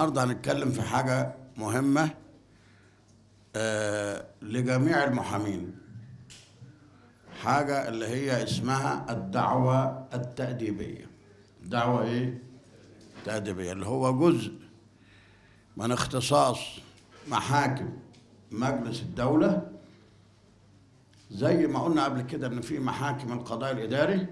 النهارده هنتكلم في حاجة مهمة آه لجميع المحامين حاجة اللي هي اسمها الدعوة التأديبية الدعوة ايه؟ التأديبية اللي هو جزء من اختصاص محاكم مجلس الدولة زي ما قلنا قبل كده ان في محاكم القضاء الإداري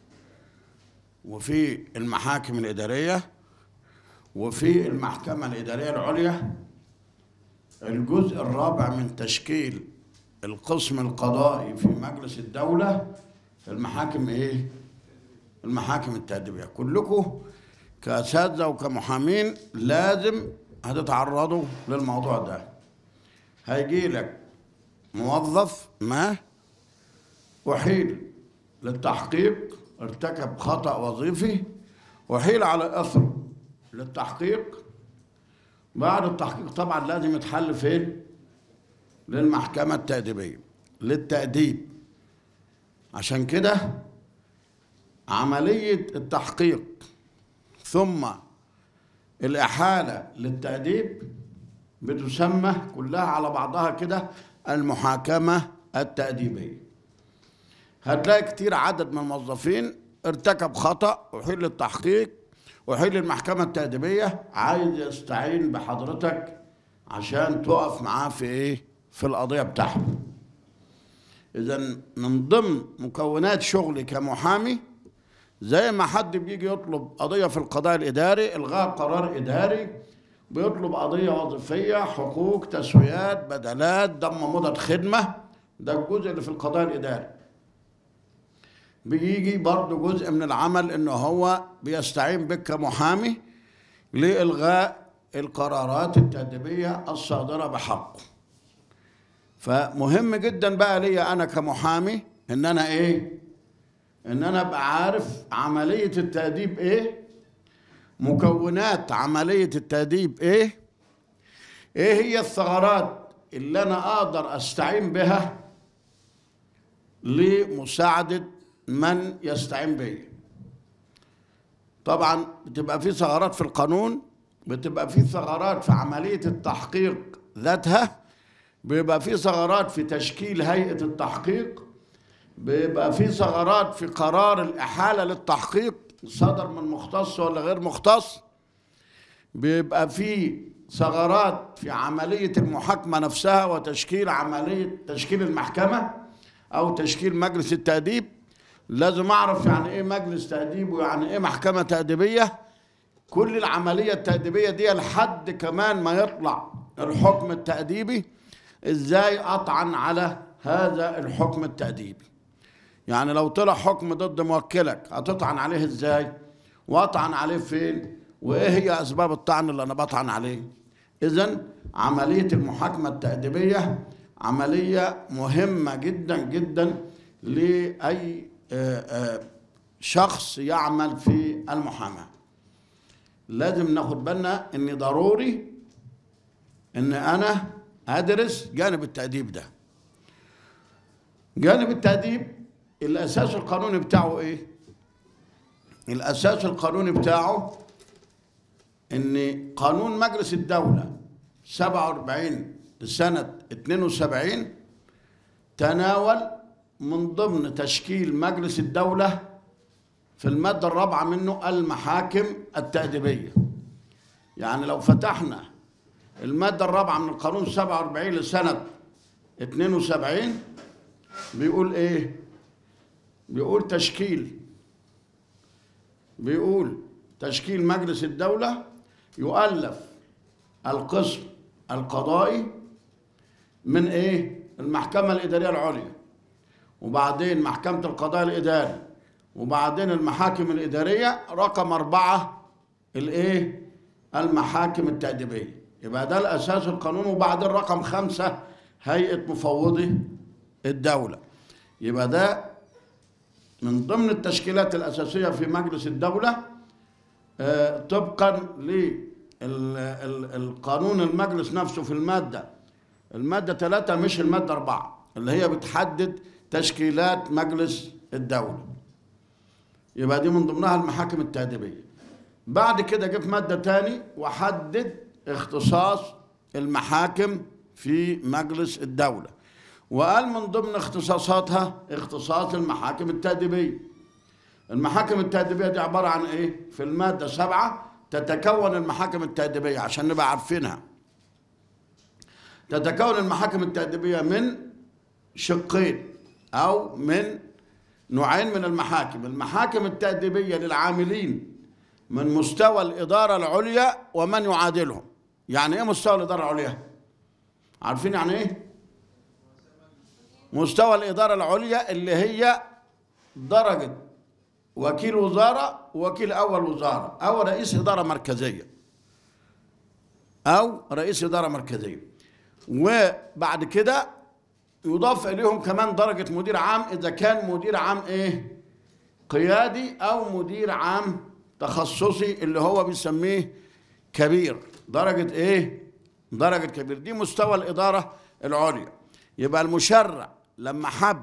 وفي المحاكم الإدارية وفي المحكمة الإدارية العليا الجزء الرابع من تشكيل القسم القضائي في مجلس الدولة المحاكم إيه؟ المحاكم التأديبية كلكم كأساتذة وكمحامين لازم هتتعرضوا للموضوع ده هيجي لك موظف ما أحيل للتحقيق ارتكب خطأ وظيفي أحيل على أثره للتحقيق بعد التحقيق طبعا لازم يتحل فين للمحكمة التأديبية للتأديب عشان كده عملية التحقيق ثم الإحالة للتأديب بتسمى كلها على بعضها كده المحاكمة التأديبية هتلاقي كتير عدد من الموظفين ارتكب خطأ وحيل التحقيق وحيل المحكمة التأديبية عايز يستعين بحضرتك عشان تقف معاه في ايه في القضية بتاعته إذا من ضمن مكونات شغلي كمحامي زي ما حد بيجي يطلب قضية في القضاء الإداري إلغاء قرار إداري بيطلب قضية وظيفية حقوق تسويات بدلات ضم مدة خدمة ده الجزء اللي في القضاء الإداري بيجي برضه جزء من العمل إنه هو بيستعين بك كمحامي لإلغاء القرارات التأديبية الصادرة بحقه فمهم جدا بقى ليا أنا كمحامي إن أنا إيه؟ إن أنا أبقى عارف عملية التأديب إيه؟ مكونات عملية التأديب إيه؟ إيه هي الثغرات اللي أنا أقدر أستعين بها لمساعدة من يستعين بي طبعا بتبقى في ثغرات في القانون بتبقى في ثغرات في عملية التحقيق ذاتها بيبقى في ثغرات في تشكيل هيئة التحقيق بيبقى في ثغرات في قرار الإحالة للتحقيق صدر من مختص ولا غير مختص بيبقى في ثغرات في عملية المحاكمة نفسها وتشكيل عملية تشكيل المحكمة أو تشكيل مجلس التأديب لازم أعرف يعني إيه مجلس تأديب ويعني إيه محكمة تأديبية كل العملية التأديبية دي لحد كمان ما يطلع الحكم التأديبي إزاي أطعن على هذا الحكم التأديبي يعني لو طلع حكم ضد موكلك هتطعن عليه إزاي وأطعن عليه فين وإيه هي أسباب الطعن اللي أنا بطعن عليه إذا عملية المحاكمة التأديبية عملية مهمة جدا جدا لأي شخص يعمل في المحاماة لازم ناخد بالنا ان ضروري ان انا ادرس جانب التأديب ده جانب التأديب الاساس القانوني بتاعه ايه الاساس القانوني بتاعه ان قانون مجلس الدولة 47 لسنة 72 تناول من ضمن تشكيل مجلس الدولة في المادة الرابعة منه المحاكم التأديبية يعني لو فتحنا المادة الرابعة من القانون 47 لسنة 72 بيقول ايه بيقول تشكيل بيقول تشكيل مجلس الدولة يؤلف القسم القضائي من ايه المحكمة الإدارية العليا وبعدين محكمة القضاء الإداري وبعدين المحاكم الإدارية رقم أربعة الإيه؟ المحاكم التأديبية يبقى ده الأساس القانون وبعدين رقم خمسة هيئة مفوضي الدولة يبقى ده من ضمن التشكيلات الأساسية في مجلس الدولة آه طبقا للقانون المجلس نفسه في المادة المادة ثلاثة مش المادة أربعة اللي هي بتحدد تشكيلات مجلس الدولة يبقى دي من ضمنها المحاكم التأديبية بعد كده جه في ماده تاني وحدد اختصاص المحاكم في مجلس الدوله وقال من ضمن اختصاصاتها اختصاص المحاكم التأديبية المحاكم التأديبية دي عبارة عن ايه؟ في المادة سبعة تتكون المحاكم التأديبية عشان نبقى عارفينها تتكون المحاكم التأديبية من شقين أو من نوعين من المحاكم المحاكم التأديبية للعاملين من مستوى الإدارة العليا ومن يعادلهم يعني إيه مستوى الإدارة العليا؟ عارفين يعني إيه؟ مستوى الإدارة العليا اللي هي درجة وكيل وزارة وكيل أول وزارة أو رئيس إدارة مركزية أو رئيس إدارة مركزية وبعد كده يضاف إليهم كمان درجة مدير عام إذا كان مدير عام إيه قيادي أو مدير عام تخصصي اللي هو بيسميه كبير درجة إيه درجة كبير دي مستوى الإدارة العليا يبقى المشرع لما حب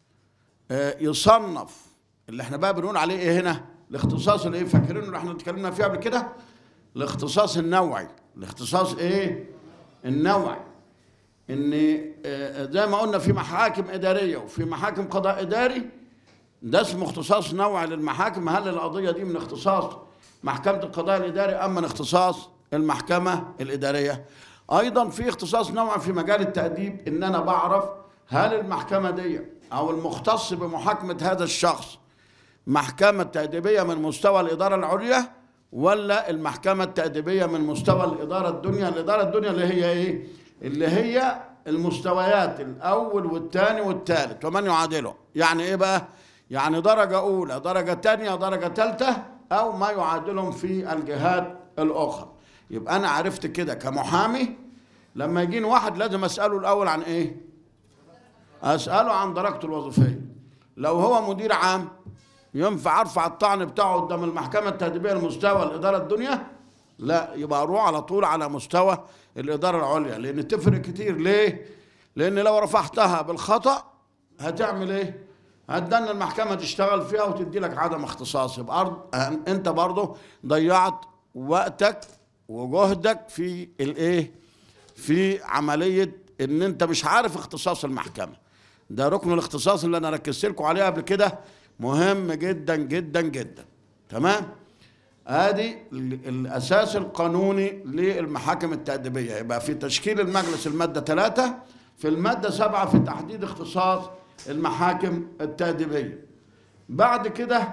يصنف اللي احنا بقى بنقول عليه ايه هنا الاختصاص اللي ايه فاكرين اللي احنا اتكلمنا فيه قبل كده الاختصاص النوعي الاختصاص ايه النوعي ان زي ما قلنا في محاكم اداريه وفي محاكم قضاء اداري ده اسمه اختصاص نوعي للمحاكم هل القضيه دي من اختصاص محكمه القضاء الاداري ام من اختصاص المحكمه الاداريه ايضا في اختصاص نوعي في مجال التاديب ان انا بعرف هل المحكمه دي او المختص بمحاكمه هذا الشخص محكمه تاديبيه من مستوى الاداره العليا ولا المحكمه التاديبيه من مستوى الاداره الدنيا الاداره الدنيا اللي هي ايه اللي هي المستويات الاول والثاني والثالث ومن يعادله يعني ايه بقى يعني درجه اولى درجه ثانيه درجه ثالثه او ما يعادلهم في الجهات الاخرى يبقى انا عرفت كده كمحامي لما يجيني واحد لازم اساله الاول عن ايه اساله عن درجته الوظيفيه لو هو مدير عام ينفع ارفع الطعن بتاعه قدام المحكمه التاديبيه لمستوى الاداره الدنيا لا يبقى اروح على طول على مستوى الاداره العليا لان تفرق كتير ليه لان لو رفعتها بالخطا هتعمل ايه هتدن المحكمه تشتغل فيها وتدي لك عدم اختصاص يبقى انت برضه ضيعت وقتك وجهدك في الايه في عمليه ان انت مش عارف اختصاص المحكمه ده ركن الاختصاص اللي انا ركزت لكم عليه قبل كده مهم جدا جدا جدا تمام ادي الاساس القانوني للمحاكم التاديبيه يبقى في تشكيل المجلس الماده ثلاثة في الماده سبعة في تحديد اختصاص المحاكم التاديبيه بعد كده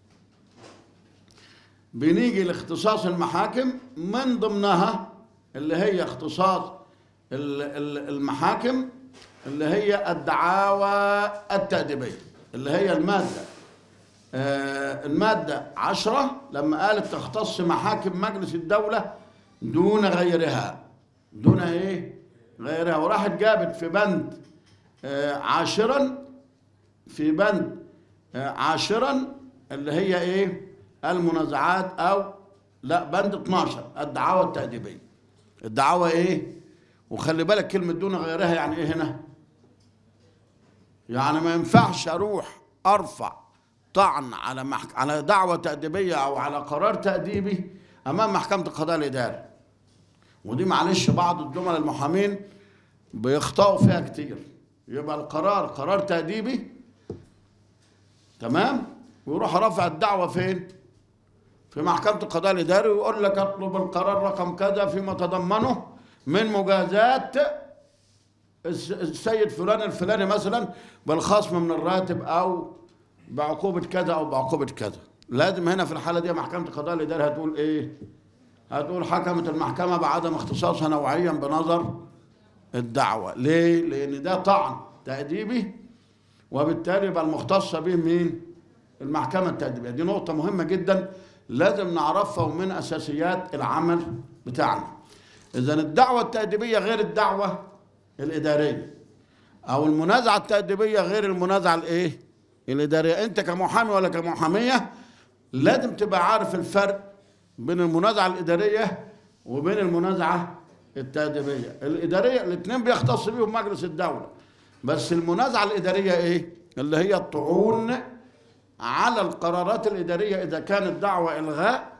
بنيجي لاختصاص المحاكم من ضمنها اللي هي اختصاص المحاكم اللي هي الدعاوى التأديبية اللي هي المادة آه المادة عشرة لما قالت تختص محاكم مجلس الدولة دون غيرها دون ايه غيرها وراحت جابت في بند آه عاشرا في بند آه عاشرا اللي هي ايه المنازعات او لا بند 12 الدعاوى التأديبية الدعاوى ايه وخلي بالك كلمة دون غيرها يعني ايه هنا يعني ما ينفعش اروح ارفع طعن على محك... على دعوة تأديبية او على قرار تأديبي امام محكمة القضاء الاداري ودي معلش بعض الزملاء المحامين بيخطئوا فيها كتير يبقى القرار قرار تأديبي تمام ويروح رافع الدعوة فين في محكمة القضاء الإداري ويقول لك اطلب القرار رقم كذا فيما تضمنه من مجازات السيد فلان الفلاني مثلا بالخصم من الراتب أو بعقوبة كذا أو بعقوبة كذا لازم هنا في الحالة دي محكمة القضاء الإداري هتقول إيه؟ هتقول حكمت المحكمة بعدم اختصاصها نوعيا بنظر الدعوة ليه؟ لأن ده طعن تأديبي وبالتالي يبقى المختصة به مين؟ المحكمة التأديبية دي نقطة مهمة جدا لازم نعرفها ومن أساسيات العمل بتاعنا إذا الدعوة التأديبية غير الدعوة الإدارية أو المنازعة التأديبية غير المنازعة الإيه؟ الإدارية أنت كمحامي ولا كمحامية لازم تبقى عارف الفرق بين المنازعة الإدارية وبين المنازعة التأديبية الإدارية الاثنين بيختص بيهم مجلس الدولة بس المنازعة الإدارية إيه؟ اللي هي الطعون على القرارات الإدارية إذا كانت دعوة إلغاء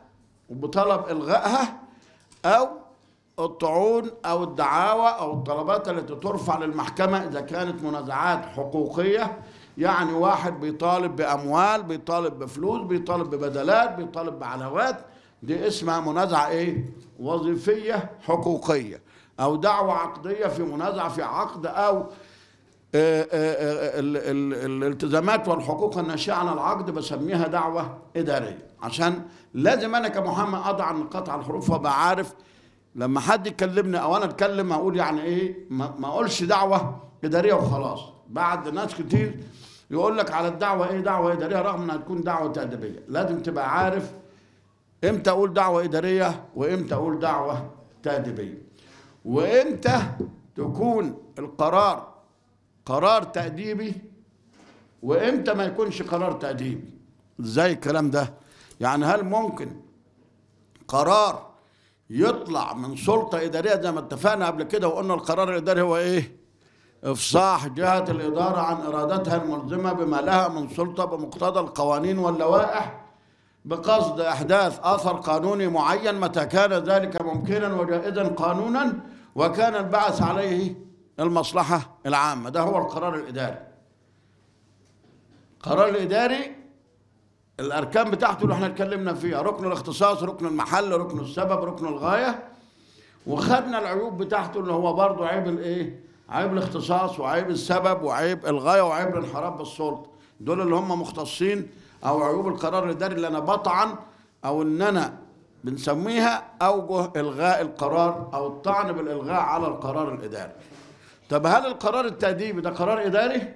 وبطلب الغائها او الطعون او الدعاوى او الطلبات التي ترفع للمحكمه اذا كانت منازعات حقوقيه يعني واحد بيطالب باموال بيطالب بفلوس بيطالب ببدلات بيطالب بعلاوات دي اسمها منازعه ايه وظيفيه حقوقيه او دعوه عقديه في منازعه في عقد او آه، آه، آه، ال- ال- الالتزامات والحقوق الناشئه عن العقد بسميها دعوه اداريه عشان لازم انا كمحامي اضع النقاط على الحروف وابقى عارف لما حد يكلمني او انا اتكلم اقول يعني ايه ما ما اقولش دعوه اداريه وخلاص بعد ناس كتير يقول لك على الدعوه ايه دعوه اداريه رغم انها تكون دعوه تاديبيه لازم تبقى عارف امتى اقول دعوه اداريه وامتى اقول دعوه تاديبيه وامتى تكون القرار قرار تأديبي وامتى ما يكونش قرار تأديبي ازاي الكلام ده يعني هل ممكن قرار يطلع من سلطة إدارية زي ما اتفقنا قبل كده وقلنا القرار الإداري هو إيه إفصاح جهة الإدارة عن إرادتها الملزمة بما لها من سلطة بمقتضى القوانين واللوائح بقصد إحداث أثر قانوني معين متى كان ذلك ممكنا وجائزا قانونا وكان البعث عليه المصلحة العامة ده هو القرار الإداري القرار الإداري الأركان بتاعته اللي احنا اتكلمنا فيها ركن الاختصاص ركن المحل ركن السبب ركن الغاية وخدنا العيوب بتاعته اللي هو برضه عيب الايه عيب الاختصاص وعيب السبب وعيب الغاية وعيب الانحراف بالسلطة دول اللي هم مختصين او عيوب القرار الاداري اللي انا بطعن او ان انا بنسميها اوجه الغاء القرار او الطعن بالالغاء على القرار الاداري طب هل القرار التأديبي ده قرار اداري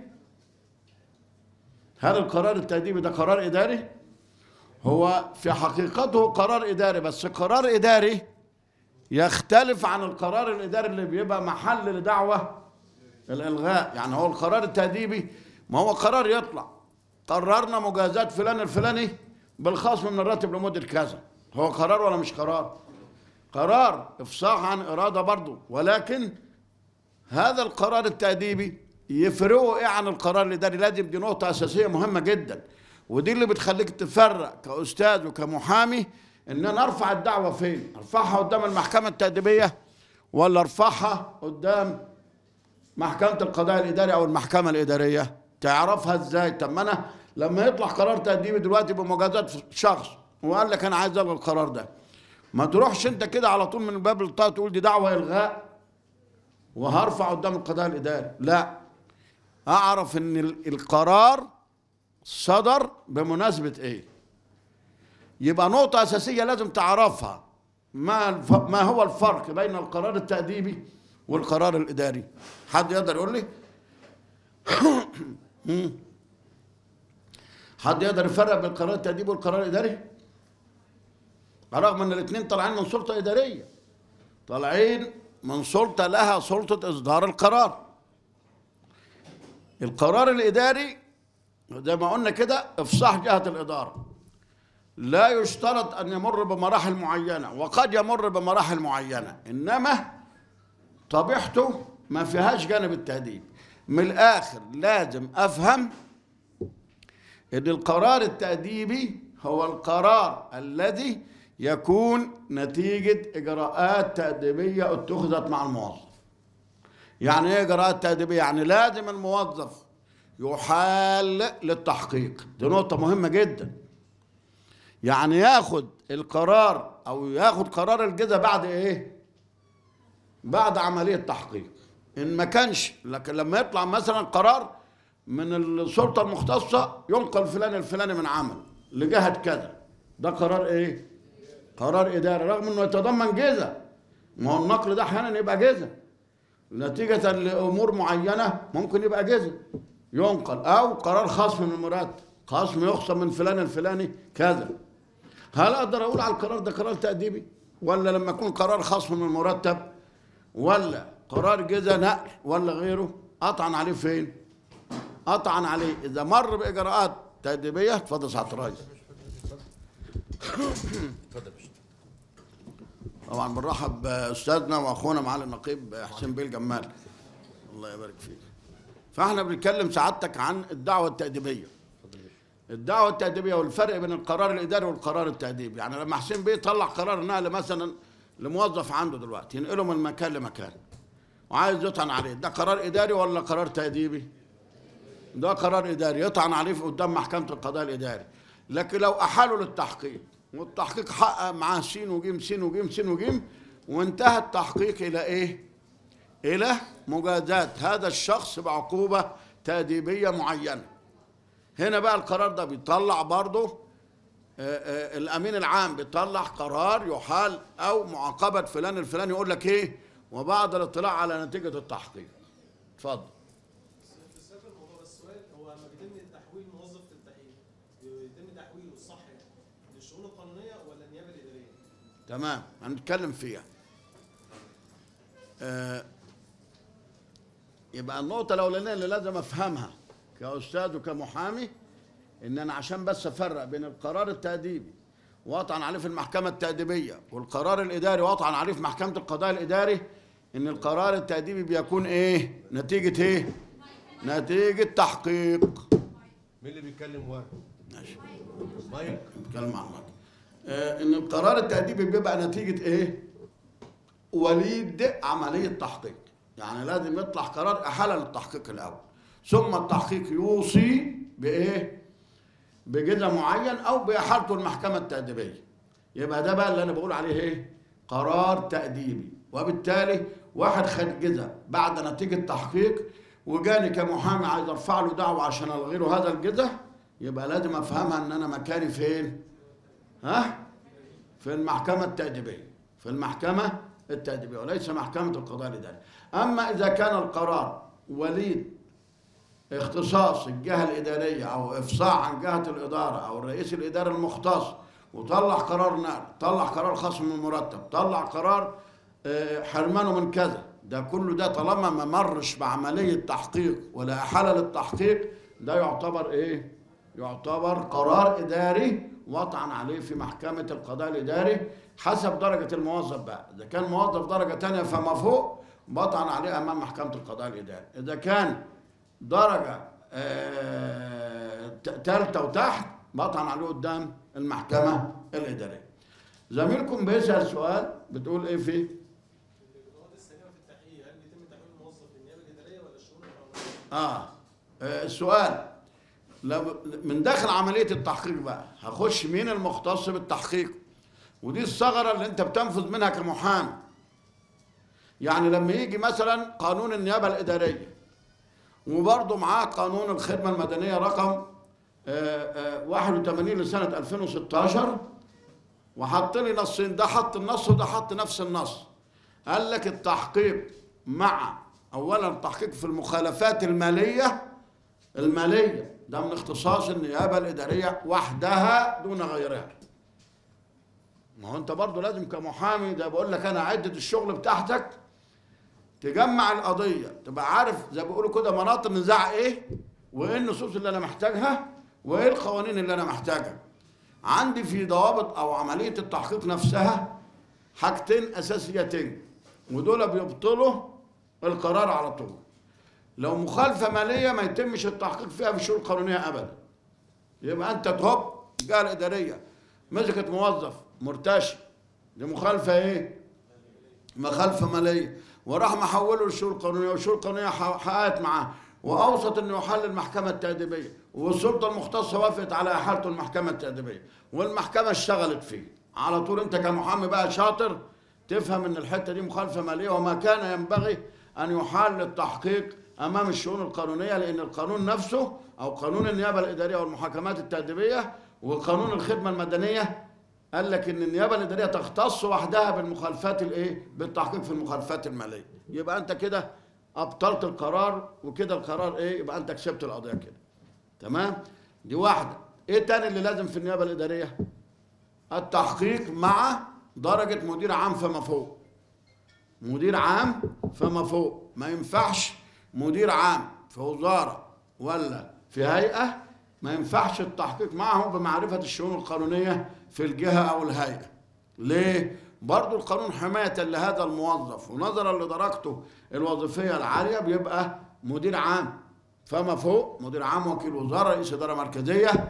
هل القرار التأديبي ده قرار اداري هو في حقيقته قرار اداري بس قرار اداري يختلف عن القرار الاداري اللي بيبقى محل لدعوه الالغاء يعني هو القرار التأديبي ما هو قرار يطلع قررنا مجازات فلان الفلاني بالخصم من الراتب لمدة كذا هو قرار ولا مش قرار قرار افصاح عن إرادة برضه ولكن هذا القرار التأديبي يفرقه ايه عن القرار الإداري لازم دي نقطة أساسية مهمة جدا ودي اللي بتخليك تفرق كأستاذ وكمحامي إن أنا أرفع الدعوة فين أرفعها قدام المحكمة التأديبية ولا أرفعها قدام محكمة القضاء الإداري أو المحكمة الإدارية تعرفها إزاي طب ما أنا لما يطلع قرار تأديبي دلوقتي بمجازات شخص وقال لك أنا عايز ألغي القرار ده ما تروحش أنت كده على طول من باب الطاقة تقول دي دعوة إلغاء وهرفع قدام القضاء الإداري لا أعرف إن ال- القرار صدر بمناسبة إيه يبقى نقطة أساسية لازم تعرفها ما الف... ما هو الفرق بين القرار التأديبي والقرار الإداري حد يقدر يقول لي مم. حد يقدر يفرق بين القرار التأديبي والقرار الإداري رغم ان الاثنين طالعين من سلطة إدارية طالعين من سلطة لها سلطة إصدار القرار القرار الإداري زي ما قلنا كده إفصاح جهة الإدارة لا يشترط أن يمر بمراحل معينة وقد يمر بمراحل معينة إنما طبيعته ما فيهاش جانب التهديد من الآخر لازم أفهم ان القرار التأديبي هو القرار الذي يكون نتيجة إجراءات تأديبية اتخذت مع الموظف يعني ايه إجراءات تأديبية؟ يعني لازم الموظف يحال للتحقيق دي نقطة مهمة جدا يعني ياخد القرار أو ياخد قرار الجزاء بعد إيه؟ بعد عملية تحقيق إن ما كانش لكن لما يطلع مثلا قرار من السلطة المختصة ينقل فلان الفلاني من عمل لجهة كذا ده قرار ايه؟ قرار إداري رغم انه يتضمن جزء ما هو النقل ده احيانا يبقى جزء نتيجة لأمور معينة ممكن يبقى جزء ينقل أو قرار خصم من المرتب خصم يخصم من فلان الفلاني كذا هل أقدر أقول على القرار ده قرار تأديبي ولا لما يكون قرار خصم من المرتب ولا قرار جزء نقل ولا غيره أطعن عليه فين؟ أطعن عليه إذا مر بإجراءات تأديبية اتفضل سعادة الرئيس طبعا بنرحب بأستاذنا وأخونا معالي النقيب حسين بيه الجمال الله يبارك فيك فاحنا بنتكلم سعادتك عن الدعوة التأديبية الدعوه التاديبيه والفرق بين القرار الاداري والقرار التاديبي يعني لما حسين بيه طلع قرار نقل مثلا لموظف عنده دلوقتي ينقله من مكان لمكان وعايز يطعن عليه ده قرار اداري ولا قرار تاديبي ده قرار اداري يطعن عليه في قدام محكمه القضاء الاداري لكن لو احالوا للتحقيق والتحقيق حقق معاه سين وجيم سين وجيم سين وجيم وانتهى التحقيق الى ايه الى مجازاه هذا الشخص بعقوبه تاديبيه معينه هنا بقى القرار ده بيطلع برضه آه، آه، الامين العام بيطلع قرار يحال او معاقبه فلان الفلاني يقول لك ايه وبعد الاطلاع على نتيجه التحقيق اتفضل في سياق الموضوع بس السؤال هو لما بيتم تحويل موظف في التحقيق بيتم تحويله الصح يعني للشؤون القانونيه ولا النيابه الاداريه؟ تمام هنتكلم فيها آه يبقى النقطة الأولانية اللي لازم أفهمها كأستاذ وكمحامي إن أنا عشان بس أفرق بين القرار التأديبي وأطعن عليه في المحكمة التأديبية والقرار الإداري وأطعن عليه في محكمة القضاء الإداري إن القرار التأديبي بيكون إيه؟ نتيجة إيه؟ نتيجة تحقيق مين اللي بيتكلم ورا؟ ماشي مايك نتكلم عن الموضوع. آه ان القرار التأديبي بيبقى نتيجة ايه؟ وليد عملية تحقيق يعني لازم يطلع قرار إحالة للتحقيق الأول ثم التحقيق يوصي بإيه؟ بجزء معين أو بإحالته المحكمة التأديبية يبقى ده بقى اللي أنا بقول عليه إيه؟ قرار تأديبي وبالتالي واحد خد جزء بعد نتيجة تحقيق وجاني كمحامي عايز ارفع له دعوة عشان الغي له هذا الجزء يبقى لازم افهمها ان انا مكاني فين؟ ها؟ في المحكمة التأديبية في المحكمة التأديبية وليس محكمة القضاء الإداري أما إذا كان القرار وليد اختصاص الجهة الإدارية أو إفصاح عن جهة الإدارة أو الرئيس الإداري المختص وطلع قرار نقل طلع قرار خصم من المرتب طلع قرار آه، حرمانه من كذا ده كله ده طالما ما مرش بعملية تحقيق ولا إحالة للتحقيق ده يعتبر إيه؟ يعتبر قرار إداري وطعن عليه في محكمة القضاء الإداري حسب درجة الموظف بقى إذا كان موظف درجة تانية فما فوق بطعن عليه أمام محكمة القضاء الإداري إذا كان درجة آه، ت- تالتة وتحت بطعن عليه قدام المحكمة الإدارية زميلكم بيسأل سؤال بتقول إيه فيه؟ الاجراءات السليمه في التحقيق هل بيتم تحويل الموظف للنيابه الاداريه ولا الشؤون القانونيه؟ آه آه، السؤال لو من داخل عملية التحقيق بقى هخش مين المختص بالتحقيق ودي الثغرة اللي انت بتنفذ منها كمحامي يعني لما يجي مثلا قانون النيابة الإدارية وبرضه معاه قانون الخدمة المدنية رقم آه، آه، 81 لسنة 2016 وحط لي نصين ده حط النص وده حط نفس النص قال لك التحقيق مع اولا التحقيق في المخالفات الماليه الماليه ده من اختصاص النيابه الاداريه وحدها دون غيرها ما هو انت برضه لازم كمحامي ده بقول لك انا عده الشغل بتاعتك تجمع القضيه تبقى عارف زي ما بيقولوا كده مناط النزاع ايه وايه النصوص اللي انا محتاجها وايه القوانين اللي انا محتاجها عندي في ضوابط او عمليه التحقيق نفسها حاجتين اساسيتين ودول بيبطلوا القرار على طول لو مخالفه ماليه ما يتمش التحقيق فيها في الشؤون القانونيه ابدا يبقى انت تهب الجهه الاداريه مسكت موظف مرتشي دي مخالفه ايه؟ مخالفه ماليه وراح محوله للشؤون القانونيه والشؤون القانونيه ح- حققت معاه واوصت انه يحل المحكمه التاديبيه والسلطه المختصه وافقت على احالته المحكمه التاديبيه والمحكمه اشتغلت فيه على طول انت كمحامي بقى شاطر تفهم ان الحته دي مخالفه ماليه وما كان ينبغي ان يحال للتحقيق امام الشؤون القانونيه لان القانون نفسه او قانون النيابه الاداريه والمحاكمات التاديبيه وقانون الخدمه المدنيه قال لك ان النيابه الاداريه تختص وحدها بالمخالفات الايه بالتحقيق في المخالفات الماليه يبقى انت كده ابطلت القرار وكده القرار ايه يبقى انت كسبت القضيه كده تمام دي واحده ايه تاني اللي لازم في النيابه الاداريه التحقيق مع درجه مدير عام فما فوق مدير عام فما فوق ما ينفعش مدير عام في وزاره ولا في هيئه ما ينفعش التحقيق معه بمعرفه الشؤون القانونيه في الجهه او الهيئه ليه برضو القانون حمايه لهذا الموظف ونظرا لدرجته الوظيفيه العاليه بيبقى مدير عام فما فوق مدير عام وكيل وزاره رئيس اداره مركزيه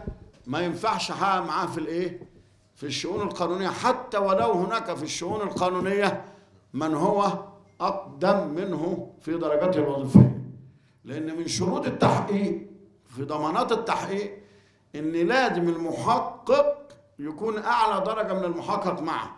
ما ينفعش احقق معاه في الايه في الشؤون القانونيه حتى ولو هناك في الشؤون القانونيه من هو اقدم منه في درجاته الوظيفيه لان من شروط التحقيق في ضمانات التحقيق ان لازم المحقق يكون اعلى درجه من المحقق معه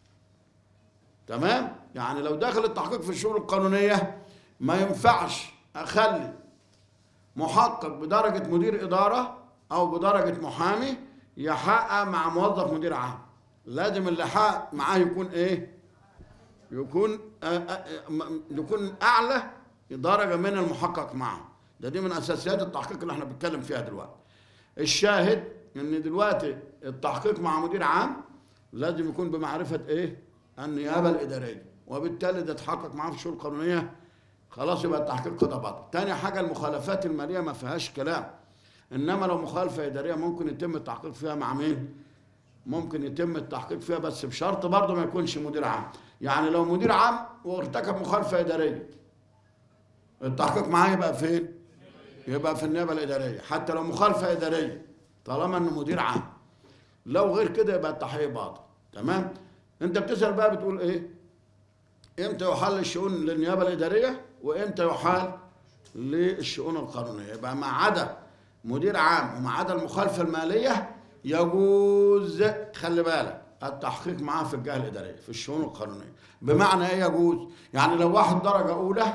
تمام يعني لو داخل التحقيق في الشؤون القانونيه ما ينفعش اخلي محقق بدرجه مدير اداره او بدرجه محامي يحقق مع موظف مدير عام لازم اللي حقق معاه يكون ايه يكون آه، آه، آه، م- يكون اعلى درجه من المحقق معه ده دي من اساسيات التحقيق اللي احنا بنتكلم فيها دلوقتي الشاهد ان دلوقتي التحقيق مع مدير عام لازم يكون بمعرفه ايه النيابه الاداريه وبالتالي ده تحقق معاه في الشؤون القانونيه خلاص يبقى التحقيق قضى باطل تاني حاجه المخالفات الماليه ما فيهاش كلام انما لو مخالفه اداريه ممكن يتم التحقيق فيها مع مين ممكن يتم التحقيق فيها بس بشرط برضه ما يكونش مدير عام يعني لو مدير عام وارتكب مخالفه اداريه التحقيق معاه يبقى فين يبقى في النيابه الاداريه حتى لو مخالفه اداريه طالما انه مدير عام لو غير كده يبقى التحقيق باطل تمام انت بتسال بقى بتقول ايه امتى يحال الشؤون للنيابه الاداريه وامتى يحال للشؤون القانونيه يبقى ما عدا مدير عام وما عدا المخالفه الماليه يجوز خلي بالك التحقيق معاه في الجهه الاداريه في الشؤون القانونيه بمعنى ايه يجوز يعني لو واحد درجه اولى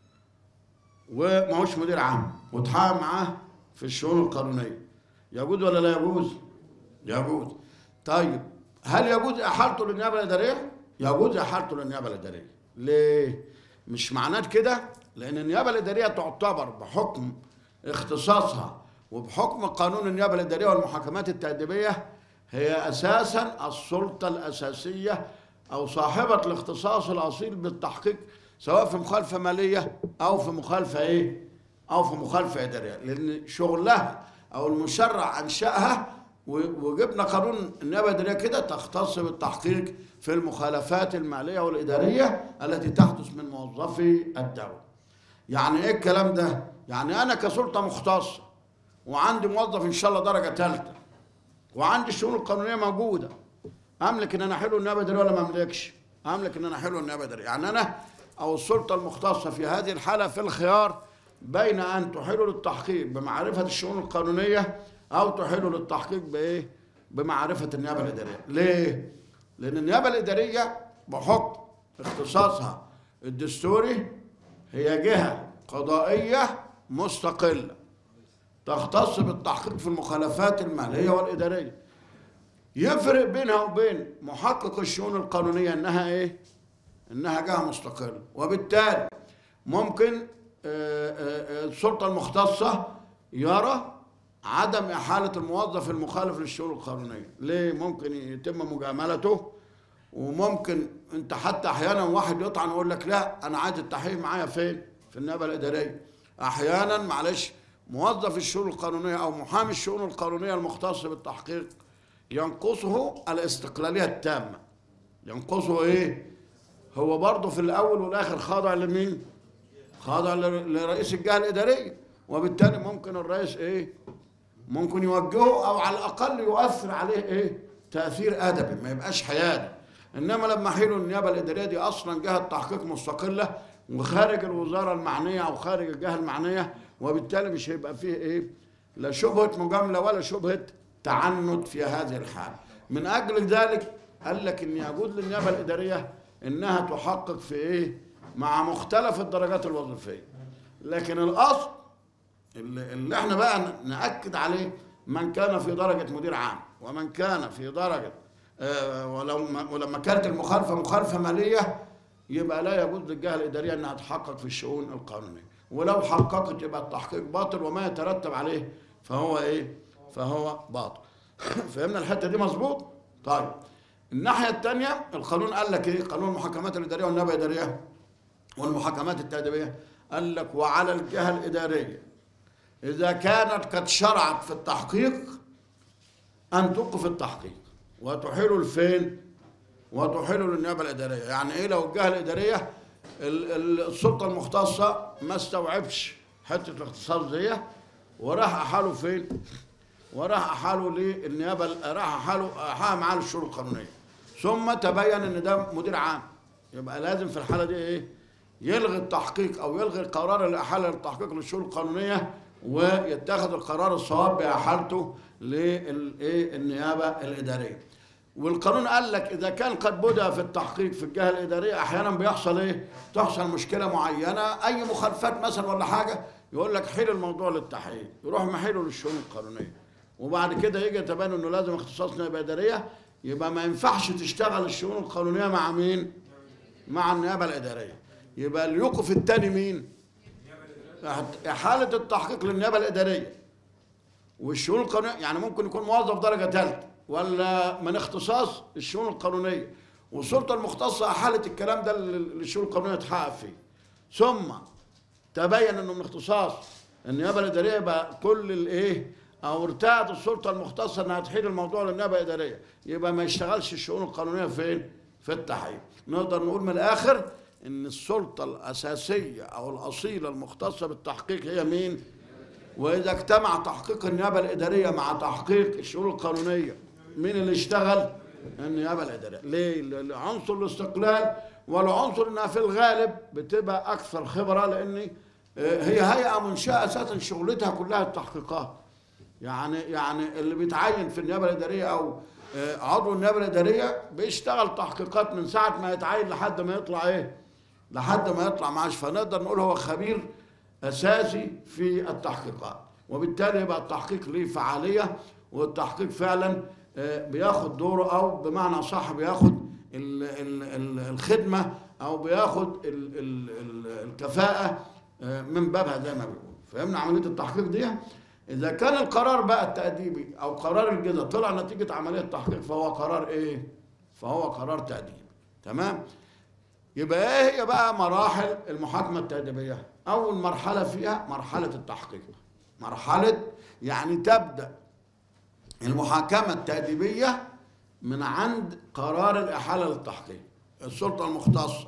وماهوش مدير عام وتحقق معاه في الشؤون القانونيه يجوز ولا لا يجوز يجوز طيب هل يجوز احالته للنيابه الاداريه يجوز احالته للنيابه الاداريه ليه مش معناه كده لان النيابه الاداريه تعتبر بحكم اختصاصها وبحكم قانون النيابه الاداريه والمحاكمات التاديبيه هي اساسا السلطه الاساسيه او صاحبه الاختصاص الاصيل بالتحقيق سواء في مخالفه ماليه او في مخالفه ايه او في مخالفه اداريه لان شغلها او المشرع انشاها و- وجبنا قانون النيابه الاداريه كده تختص بالتحقيق في المخالفات الماليه والاداريه التي تحدث من موظفي الدوله. يعني ايه الكلام ده؟ يعني انا كسلطه مختصه وعندي موظف ان شاء الله درجه ثالثه وعندي الشؤون القانونيه موجوده املك ان انا احله النيابه الاداريه ولا ما املكش؟ املك ان انا احله النيابه الاداريه، يعني انا او السلطه المختصه في هذه الحاله في الخيار بين ان تحيله للتحقيق بمعرفه الشؤون القانونيه او تحيله للتحقيق بايه؟ بمعرفه النيابه الاداريه، ليه؟ لان النيابه الاداريه بحكم اختصاصها الدستوري هي جهه قضائيه مستقله تختص بالتحقيق في المخالفات الماليه والاداريه يفرق بينها وبين محقق الشؤون القانونيه انها ايه انها جهه مستقله وبالتالي ممكن آه، آه، آه، السلطه المختصه يرى عدم احاله الموظف المخالف للشؤون القانونيه ليه ممكن يتم مجاملته وممكن انت حتى احيانا واحد يطعن ويقول لك لا انا عايز التحقيق معايا فين في النيابه الاداريه احيانا معلش موظف الشؤون القانونيه او محامي الشؤون القانونيه المختص بالتحقيق ينقصه الاستقلاليه التامه ينقصه ايه هو برضه في الاول والاخر خاضع لمين خاضع لر- لرئيس الجهه الاداريه وبالتالي ممكن الرئيس ايه ممكن يوجهه او على الاقل يؤثر عليه ايه تاثير ادبي ما يبقاش حيادي انما لما حيلوا النيابه الاداريه دي اصلا جهه تحقيق مستقله وخارج الوزاره المعنيه او خارج الجهه المعنيه وبالتالي مش هيبقى فيه ايه لا شبهه مجامله ولا شبهه تعنت في هذه الحاله من اجل ذلك قال لك ان يجوز للنيابه الاداريه انها تحقق في ايه مع مختلف الدرجات الوظيفيه لكن الاصل اللي, اللي احنا بقى ناكد عليه من كان في درجه مدير عام ومن كان في درجه آه، ولو ما- ولما كانت المخالفه مخالفه ماليه يبقى لا يجوز للجهه الاداريه انها تحقق في الشؤون القانونيه ولو حققت يبقى التحقيق باطل وما يترتب عليه فهو ايه فهو باطل فهمنا الحته دي مظبوط طيب الناحيه الثانيه القانون قال لك ايه قانون المحاكمات الاداريه والنيابه الاداريه والمحاكمات التاديبيه قال لك وعلى الجهه الاداريه إذا كانت قد شرعت في التحقيق أن توقف التحقيق وتحيله لفين؟ وتحيله للنيابة الإدارية، يعني إيه لو الجهة الإدارية ال- ال- السلطة المختصة ما استوعبش حتة الاختصاص دي وراح أحاله فين؟ وراح احاله للنيابه راح احاله احاله معاه للشؤون القانونيه ثم تبين ان ده مدير عام يبقى لازم في الحاله دي ايه يلغي التحقيق او يلغي قرار الاحاله للتحقيق للشؤون القانونيه ويتخذ القرار الصواب باحالته للنيابه الاداريه والقانون قال لك اذا كان قد بدا في التحقيق في الجهه الاداريه احيانا بيحصل ايه تحصل مشكله معينه اي مخالفات مثلا ولا حاجه يقول لك حيل الموضوع للتحقيق يروح محيله للشؤون القانونيه وبعد كده يجي يتبين انه لازم اختصاص نيابه اداريه يبقى ما ينفعش تشتغل الشؤون القانونيه مع مين مع النيابه الاداريه يبقى اللي يوقف التاني مين احاله التحقيق للنيابه الاداريه والشؤون القانونيه يعني ممكن يكون موظف درجه ثالثه ولا من اختصاص الشؤون القانونيه والسلطه المختصه احالت الكلام ده للشؤون القانونيه تحقق فيه ثم تبين انه من اختصاص النيابه الاداريه يبقى كل الايه او ارتأت السلطه المختصه انها تحيل الموضوع للنيابه الاداريه يبقى ما يشتغلش الشؤون القانونيه فين؟ في التحقيق نقدر نقول من الاخر ان السلطه الاساسيه او الاصيله المختصه بالتحقيق هي مين؟ واذا اجتمع تحقيق النيابه الاداريه مع تحقيق الشؤون القانونيه مين اللي اشتغل؟ النيابه الاداريه ليه؟ لعنصر الاستقلال والعنصر انها في الغالب بتبقى اكثر خبره لان هي هيئه منشاه اساسا شغلتها كلها التحقيقات يعني يعني اللي بيتعين في النيابه الاداريه او عضو النيابه الاداريه بيشتغل تحقيقات من ساعه ما يتعين لحد ما يطلع ايه؟ لحد ما يطلع معاش فنقدر نقول هو خبير اساسي في التحقيقات وبالتالي يبقى التحقيق ليه فعاليه والتحقيق فعلا بياخد دوره او بمعنى صح بياخد ال ال ال الخدمه او بياخد ال ال ال الكفاءه من بابها زي ما بيقول فهمنا عمليه التحقيق دي اذا كان القرار بقى التاديبي او قرار الجزاء طلع نتيجه عمليه تحقيق فهو قرار ايه فهو قرار تاديبي تمام يبقى ايه هي بقى مراحل المحاكمه التاديبيه اول مرحله فيها مرحله التحقيق مرحله يعني تبدا المحاكمه التاديبيه من عند قرار الاحاله للتحقيق السلطه المختصه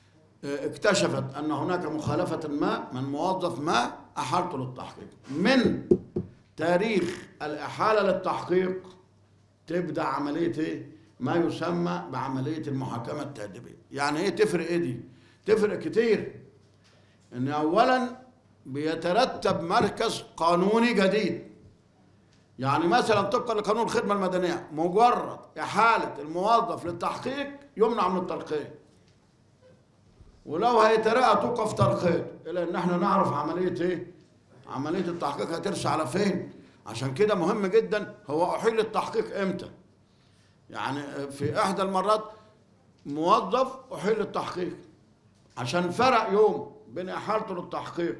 اكتشفت ان هناك مخالفه ما من موظف ما احالته للتحقيق من تاريخ الاحاله للتحقيق تبدا عمليه ايه ما يسمى بعمليه المحاكمه التاديبيه يعني ايه تفرق ايه دي تفرق كتير ان اولا بيترتب مركز قانوني جديد يعني مثلا طبقا لقانون الخدمه المدنيه مجرد احاله الموظف للتحقيق يمنع من الترقيه ولو هيترقى توقف ترقيته الا ان احنا نعرف عمليه ايه عمليه التحقيق هترسى على فين عشان كده مهم جدا هو احيل التحقيق امتى يعني في احدى المرات موظف احيل التحقيق عشان فرق يوم بين احالته للتحقيق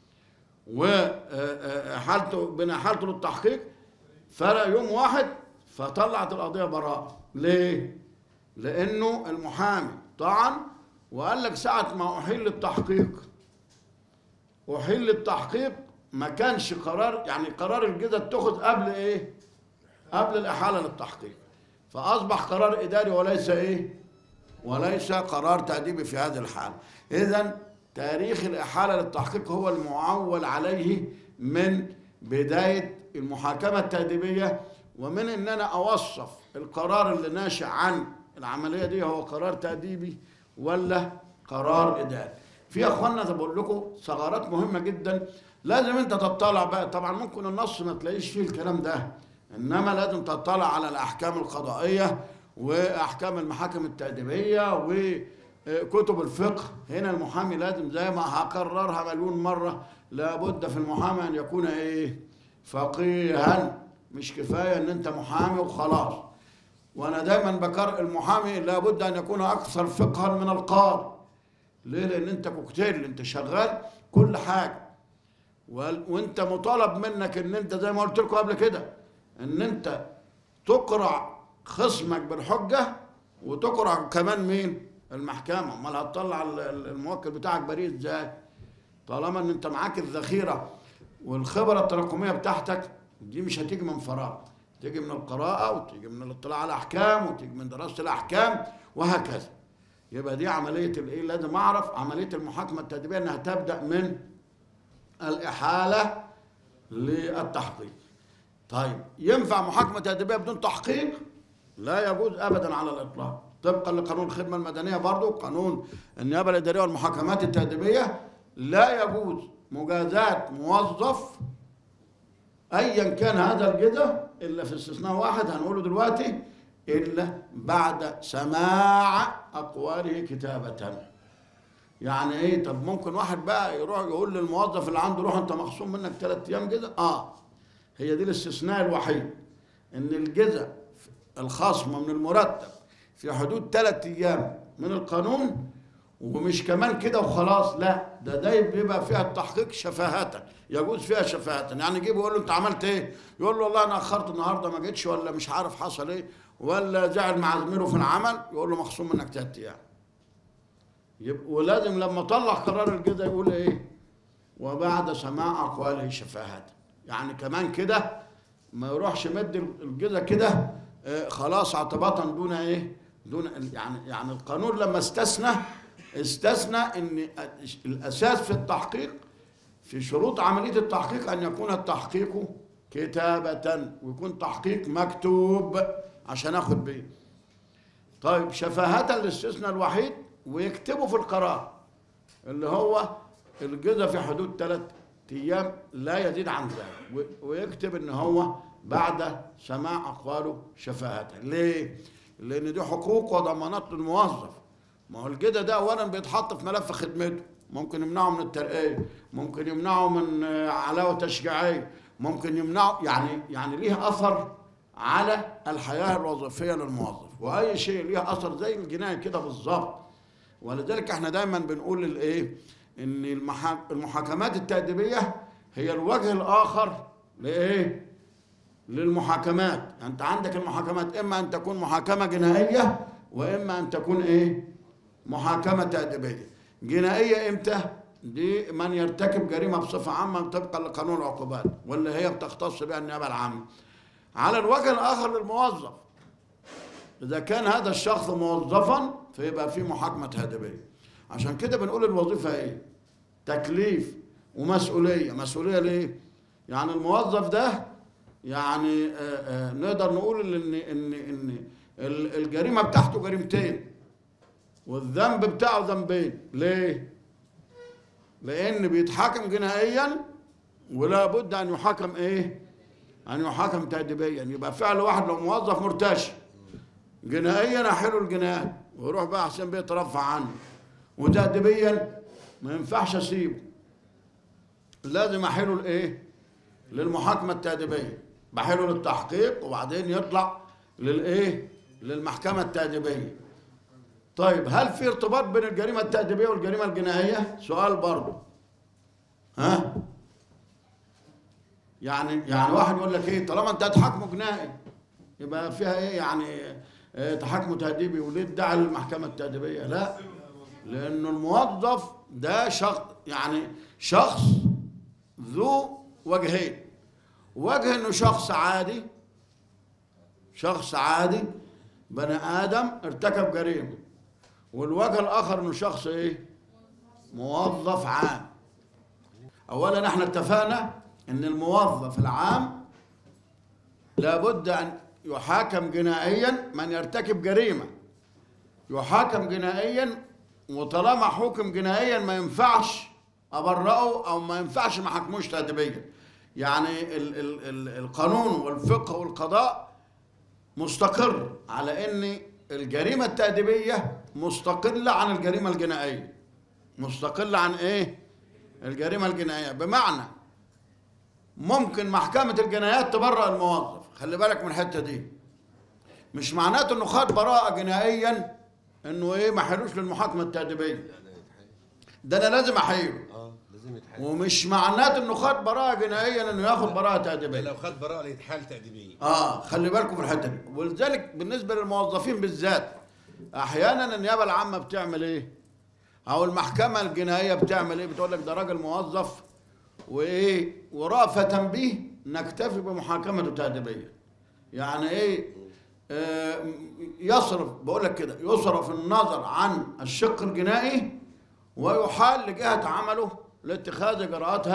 واحالته بين احالته للتحقيق فرق يوم واحد فطلعت القضيه براءه ليه لانه المحامي طعن وقال لك ساعه ما احيل التحقيق احيل التحقيق ما كانش قرار يعني قرار الجزء اتخذ قبل ايه قبل الاحاله للتحقيق فاصبح قرار اداري وليس ايه وليس قرار تاديبي في هذه الحاله اذا تاريخ الاحاله للتحقيق هو المعول عليه من بدايه المحاكمه التاديبيه ومن ان انا اوصف القرار اللي ناشئ عن العمليه دي هو قرار تاديبي ولا قرار اداري في يا اخوانا زي بقول لكم ثغرات مهمه جدا لازم انت تطلع بقى طبعا ممكن النص ما تلاقيش فيه الكلام ده انما لازم تطلع على الاحكام القضائيه واحكام المحاكم التاديبيه وكتب الفقه هنا المحامي لازم زي ما هكررها مليون مره لابد في المحامي ان يكون ايه فقيها مش كفايه ان انت محامي وخلاص وانا دايما بكر المحامي لابد ان يكون اكثر فقها من القاضي ليه لان انت كوكتيل انت شغال كل حاجه وانت مطالب منك ان انت زي ما قلت لكم قبل كده ان انت تقرع خصمك بالحجه وتقرع كمان مين المحكمه امال هتطلع الموكل بتاعك بريء ازاي طالما ان انت معاك الذخيره والخبره التراكميه بتاعتك دي مش هتيجي من فراغ تيجي من القراءه وتيجي من الاطلاع على الاحكام وتيجي من دراسه الاحكام وهكذا يبقى دي عمليه الايه لازم اعرف عمليه المحاكمه التاديبيه انها تبدا من الاحاله للتحقيق طيب ينفع محاكمة تأديبية بدون تحقيق؟ لا يجوز أبدا على الإطلاق طبقا لقانون الخدمة المدنية برضو قانون النيابة الإدارية والمحاكمات التأديبية لا يجوز مجازاة موظف ايا كان هذا الجدة الا في استثناء واحد هنقوله دلوقتي الا بعد سماع اقواله كتابة يعني ايه طب ممكن واحد بقى يروح يقول للموظف اللي عنده روح انت مخصوم منك ثلاث ايام جزء اه هي دي الاستثناء الوحيد ان الجزء الخصم من المرتب في حدود ثلاث ايام من القانون ومش كمان كده وخلاص لا ده ده بيبقى فيها التحقيق شفاهة يجوز فيها شفاهة يعني يجيب يقول له انت عملت ايه يقول له والله انا اخرت النهارده ما جيتش ولا مش عارف حصل ايه ولا زعل مع زميله في العمل يقول له مخصوم منك ثلاث ايام يبقى ولازم لما طلع قرار الجزء يقول ايه وبعد سماع اقواله شفاهة يعني كمان كده ما يروحش مد الجزء كده آه، خلاص اعتباطا دون ايه دون يعني يعني القانون لما استثنى استثنى ان الاساس في التحقيق في شروط عمليه التحقيق ان يكون التحقيق كتابه ويكون تحقيق مكتوب عشان اخد بيه طيب شفاهة الاستثناء الوحيد ويكتبوا في القرار اللي هو الجزء في حدود ثلاث ايام لا يزيد عن ذلك و- ويكتب ان هو بعد سماع اقواله شفاهة ليه؟ لان دي حقوق وضمانات للموظف ما هو الجدة ده اولا بيتحط في ملف خدمته ممكن يمنعه من الترقية ممكن يمنعه من آه، علاوة تشجيعية ممكن يمنعه يعني يعني ليه اثر على الحياة الوظيفية للموظف واي شيء ليه اثر زي الجناية كده بالظبط ولذلك احنا دايما بنقول الايه ان المحا- المحاكمات التأديبية هي الوجه الاخر لايه للمحاكمات يعني انت عندك المحاكمات اما ان تكون محاكمة جنائية واما ان تكون ايه محاكمة تأديبية جنائية امتى دي من يرتكب جريمة بصفة عامة طبقا لقانون العقوبات واللي هي بتختص بها النيابة العامة على الوجه الآخر للموظف إذا كان هذا الشخص موظفا فيبقى في محاكمة تأديبية عشان كده بنقول الوظيفة ايه تكليف ومسؤولية مسؤولية ليه يعني الموظف ده يعني آه، آه، نقدر نقول ان ان ان ال- الجريمة بتاعته جريمتين والذنب بتاعه ذنبين ليه لان بيتحاكم جنائيا ولا بد ان يحاكم ايه ان يحاكم تأديبيا يبقى فعل واحد لو موظف مرتشي جنائيا احيله الجنايات ويروح بقى حسين بيترفع عنه وتأديبيا ما ينفعش اسيبه لازم احيله لايه للمحاكمه التأديبيه بحيله للتحقيق وبعدين يطلع للايه للمحكمه التأديبيه طيب هل في ارتباط بين الجريمه التأديبيه والجريمه الجنائيه سؤال برضه ها يعني يعني واحد يقول لك ايه طالما انت هتحاكمه جنائي يبقى فيها ايه يعني إيه تحاكمه تأديبي وليه ادعى للمحكمه التأديبيه لا لانه الموظف ده شخص يعني شخص ذو وجهين وجه انه شخص عادي شخص عادي بني ادم ارتكب جريمه والوجه الاخر انه شخص ايه موظف عام اولا احنا اتفقنا ان الموظف العام لابد ان يحاكم جنائيا من يرتكب جريمه يحاكم جنائيا وطالما حكم جنائيا ما ينفعش ابرئه او ما ينفعش ما حكموش تأديبيا يعني ال ال ال القانون والفقه والقضاء مستقر على ان الجريمه التأديبيه مستقله عن الجريمه الجنائيه مستقله عن ايه الجريمه الجنائيه بمعنى ممكن محكمه الجنايات تبرئ الموظف خلي بالك من الحته دي مش معناته انه خد براءه جنائيا انه ايه ما حلوش للمحاكمه التأديبيه ده انا لازم احيله اه لازم يتحال ومش معناته انه خد براءه جنائيا انه ياخد براءه تأديبيه لو خد براءة يتحال تأديبية اه خلي بالكم في الحته دي ولذلك بالنسبه للموظفين بالذات احيانا النيابه العامه بتعمل ايه او المحكمه الجنائيه بتعمل ايه بتقول لك ده راجل موظف وايه ورأفة به نكتفي بمحاكمته تأديبيا يعني ايه آه يصرف بقول لك كده يصرف النظر عن الشق الجنائي ويحال لجهة عمله لاتخاذ إجراءاتها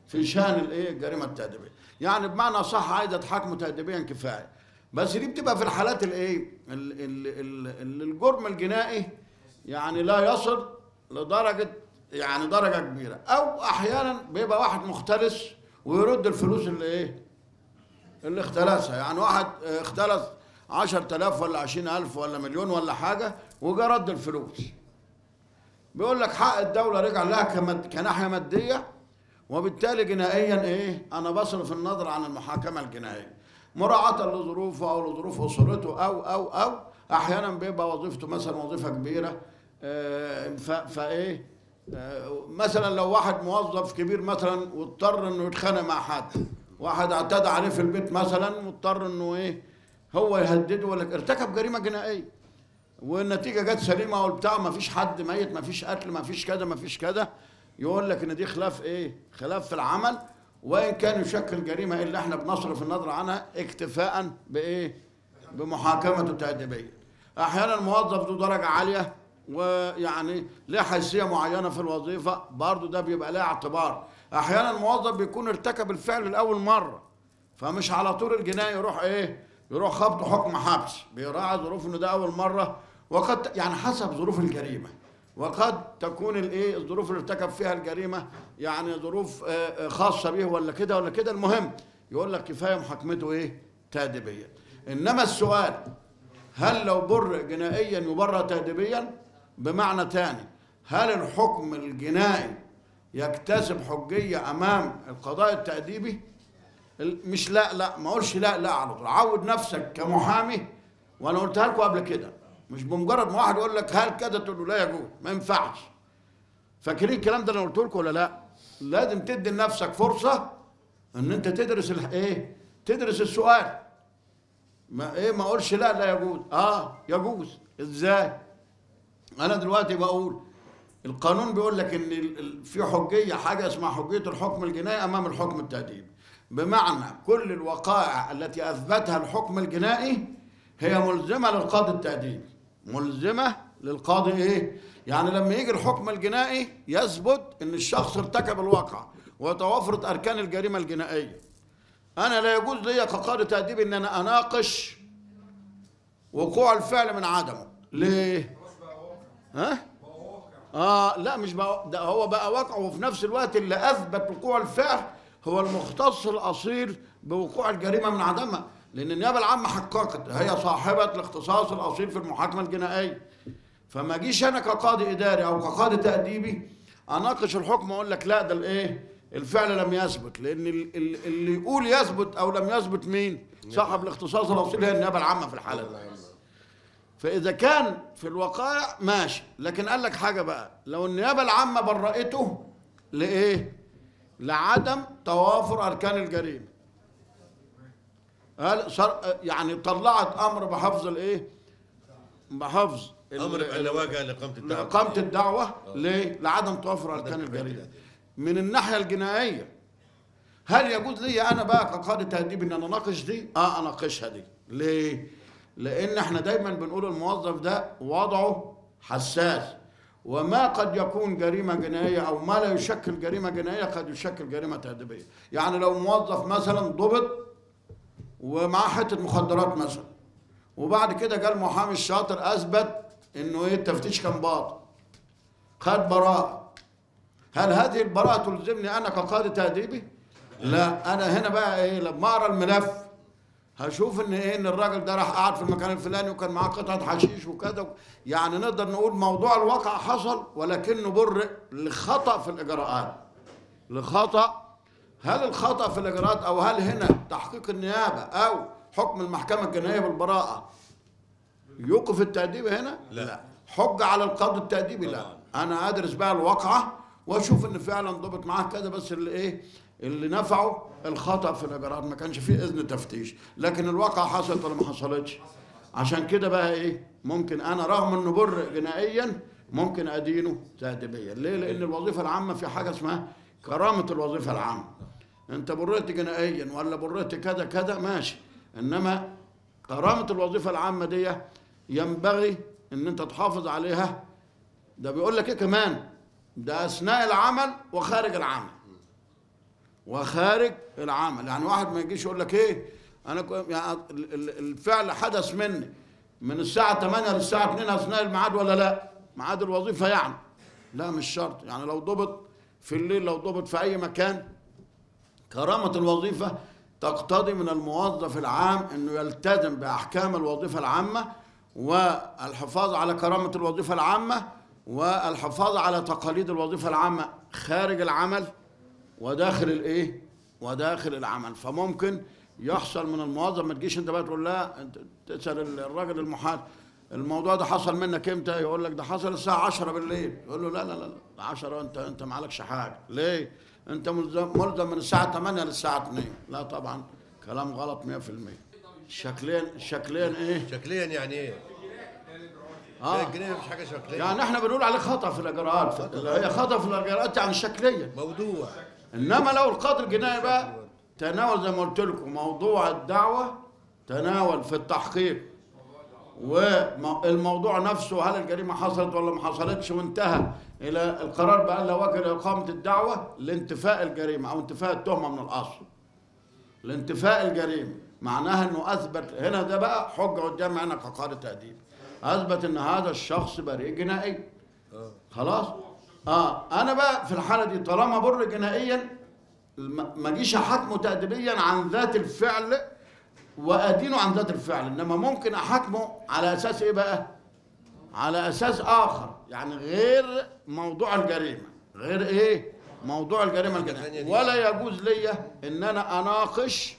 في شان الايه الجريمه التاديبيه يعني بمعنى صح عايز اتحاكمه تاديبيا كفايه بس دي بتبقى في الحالات الايه ال- ال- ال- ال- الجرم الجنائي يعني لا يصل لدرجه يعني درجه كبيره او احيانا بيبقى واحد مختلس ويرد الفلوس اللي ايه اللي اختلسها يعني واحد اه، اختلس 10000 ولا 20000 ولا مليون ولا حاجه وجا رد الفلوس بيقول لك حق الدولة رجع لها كمد... كناحية مادية وبالتالي جنائيا ايه انا بصرف النظر عن المحاكمة الجنائية مراعاة لظروفه او لظروف اسرته او او او احيانا بيبقى وظيفته مثلا وظيفة كبيرة آه، ف... فايه آه، مثلا لو واحد موظف كبير مثلا واضطر انه يتخانق مع حد واحد اعتدى عليه في البيت مثلا واضطر انه ايه هو يهدده ولا ارتكب جريمة جنائية والنتيجه جت سليمه والبتاع ما فيش حد ميت ما فيش قتل ما فيش كذا ما فيش كذا يقول لك ان دي خلاف ايه خلاف في العمل وان كان يشكل جريمه الا احنا بنصرف النظر عنها اكتفاء بايه بمحاكمته تاديبيه احيانا موظف ذو درجه عاليه ويعني له حيثيه معينه في الوظيفه برضه ده بيبقى له اعتبار احيانا الموظف بيكون ارتكب الفعل لاول مره فمش على طول الجنائي يروح ايه يروح خبطه حكم حبس بيراعي ظروف انه ده اول مره وقد يعني حسب ظروف الجريمه وقد تكون الايه الظروف اللي ارتكب فيها الجريمه يعني ظروف آه، آه، خاصه به ولا كده ولا كده المهم يقول لك كفايه محاكمته ايه تاديبيا انما السؤال هل لو بر جنائيا يبرى تاديبيا بمعنى تاني هل الحكم الجنائي يكتسب حجيه امام القضاء التاديبي ال- مش لا لا ما اقولش لا لا على طول عود نفسك كمحامي وانا قلتها لكم قبل كده مش بمجرد ما واحد يقول لك هل كذا تقول له لا يجوز ما ينفعش فاكرين الكلام ده انا قلت لكم ولا لا لازم تدي لنفسك فرصه ان انت تدرس ال- ايه تدرس السؤال ما ايه ما اقولش لا لا يجوز اه يجوز ازاي انا دلوقتي بقول القانون بيقول لك ان ال- ال- في حجيه حاجه اسمها حجيه الحكم الجنائي امام الحكم التاديبي بمعنى كل الوقائع التي اثبتها الحكم الجنائي هي ملزمه للقاضي التاديبي ملزمه للقاضي ايه يعني لما يجي الحكم الجنائي يثبت ان الشخص ارتكب الواقع وتوافرت اركان الجريمه الجنائيه انا لا يجوز لي كقاضي تاديبي ان انا اناقش وقوع الفعل من عدمه ليه ها اه لا مش بقى ده هو بقى واقع وفي نفس الوقت اللي اثبت وقوع الفعل هو المختص الاصيل بوقوع الجريمه من عدمها لان النيابه العامه حققت هي صاحبه الاختصاص الاصيل في المحاكمه الجنائيه فما اجيش انا كقاضي اداري او كقاضي تاديبي اناقش الحكم واقول لك لا ده الايه الفعل لم يثبت لان ال- ال- اللي يقول يثبت او لم يثبت مين صاحب الاختصاص الاصيل هي النيابه العامه في الحاله دي فإذا كان في الوقائع ماشي لكن قال لك حاجة بقى لو النيابة العامة برأته لإيه؟ لعدم توافر أركان الجريمة قال صار يعني طلعت أمر بحفظ الإيه؟ بحفظ ال- امر بان واجه لاقامه الدعوه لإقامة الدعوة ليه؟ لعدم توافر أركان الجريمة من الناحية الجنائية هل يجوز لي أنا بقى كقاضي تهديب إن أنا أناقش دي؟ أه أناقشها دي ليه؟ لأن إحنا دايما بنقول الموظف ده وضعه حساس وما قد يكون جريمة جنائية أو ما لا يشكل جريمة جنائية قد يشكل جريمة تهديبية يعني لو موظف مثلا ضبط ومعاه حتة مخدرات مثلا وبعد كده جه المحامي الشاطر اثبت انه ايه التفتيش كان باطل خد براءه هل هذه البراءه تلزمني انا كقاضي تاديبي لا انا هنا بقى ايه لما اقرا الملف هشوف ان ايه ان الراجل ده راح قعد في المكان الفلاني وكان معاه قطعه حشيش وكذا يعني نقدر نقول موضوع الواقع حصل ولكنه بر لخطا في الاجراءات لخطا هل الخطا في الاجراءات او هل هنا تحقيق النيابه او حكم المحكمه الجنائيه بالبراءه يوقف التأديب هنا؟ لا. حجة على القاضي التأديبي لا أنا أدرس بقى الواقعة وأشوف إن فعلا ضبط معاه كذا بس اللي إيه اللي نفعه الخطأ في الإجراءات ما كانش فيه إذن تفتيش لكن الواقعة حصلت ولا ما حصلتش عشان كده بقى إيه ممكن أنا رغم إنه بر جنائيا ممكن أدينه تأديبيا ليه؟ لأن الوظيفة العامة في حاجة اسمها كرامة الوظيفة العامة أنت بريت جنائيا ولا بريت كذا كذا ماشي إنما كرامة الوظيفة العامة دي ينبغي ان انت تحافظ عليها ده بيقول لك ايه كمان ده اثناء العمل وخارج العمل وخارج العمل يعني واحد ما يجيش يقول لك ايه انا كو- يعني ال- ال- الفعل حدث مني من الساعة 8 للساعة 2 أثناء الميعاد ولا لا؟ ميعاد الوظيفة يعني لا مش شرط يعني لو ضبط في الليل لو ضبط في أي مكان كرامة الوظيفة تقتضي من الموظف العام أنه يلتزم بأحكام الوظيفة العامة والحفاظ على كرامة الوظيفة العامة والحفاظ على تقاليد الوظيفة العامة خارج العمل وداخل الايه وداخل العمل فممكن يحصل من الموظف ما تجيش انت بقى تقول لا انت تسال الراجل المحال الموضوع ده حصل منك امتى يقول لك ده حصل الساعه 10 بالليل يقول له لا لا لا لا 10 انت انت ما عليكش حاجه ليه انت ملزم ملزم من الساعه 8 للساعه 2 لا طبعا كلام غلط 100% شكليا شكليا ايه شكليا يعني ايه؟ اه لا الجنيه مفيش حاجه شكليه يعني احنا بنقول عليه خطا في الاجراءات هي خطا في الاجراءات يعني شكليا موضوع انما لو القدر الجنائي بقى تناول زي ما قلت لكم موضوع الدعوه تناول في التحقيق والموضوع نفسه هل الجريمه حصلت ولا ما حصلتش وانتهى الى القرار بقى لا وجه لاقامه الدعوه لانتفاء الجريمه او انتفاء التهمه من الاصل لانتفاء الجريمه معناها انه اثبت هنا ده بقى حجه قدام انا كقاضي تاديب اثبت ان هذا الشخص بريء جنائي اه خلاص اه انا بقى في الحاله دي طالما بر جنائيا ما ما اجيش احاكمه تاديبيا عن ذات الفعل وادينه عن ذات الفعل انما ممكن احاكمه على اساس ايه بقى على اساس اخر يعني غير موضوع الجريمه غير ايه موضوع الجريمه الجنائيه ولا يجوز لي ان انا اناقش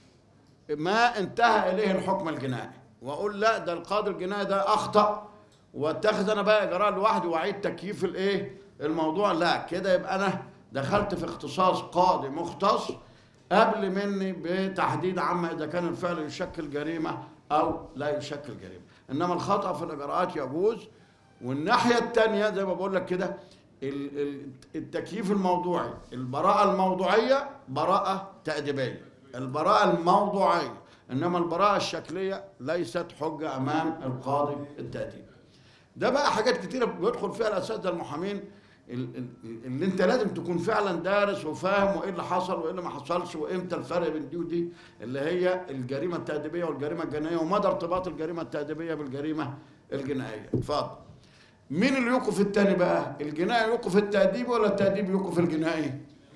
ما انتهى اليه الحكم الجنائي واقول لا ده القاضي الجنائي ده اخطا واتخذ انا بقى اجراء لوحدي واعيد تكييف الايه الموضوع لا كده يبقى انا دخلت في اختصاص قاضي مختص قبل مني بتحديد عما اذا كان الفعل يشكل جريمه او لا يشكل جريمه انما الخطا في الاجراءات يجوز والناحيه الثانيه زي ما بقول لك كده ال- ال- التكييف الموضوعي البراءه الموضوعيه براءه تاديبيه البراءه الموضوعيه انما البراءه الشكليه ليست حجه امام القاضي التاديبي ده بقى حاجات كتيرة بيدخل فيها الأساتذة المحامين ال- ال- اللي انت لازم تكون فعلا دارس وفاهم وايه اللي حصل وايه اللي ما حصلش وامتى الفرق بين دي ودي اللي هي الجريمه التاديبيه والجريمه الجنائيه ومدى ارتباط الجريمه التاديبيه بالجريمه الجنائيه اتفضل مين اللي يوقف التاني بقى الجنائي يوقف التاديبي ولا التاديبي يوقف الجنائي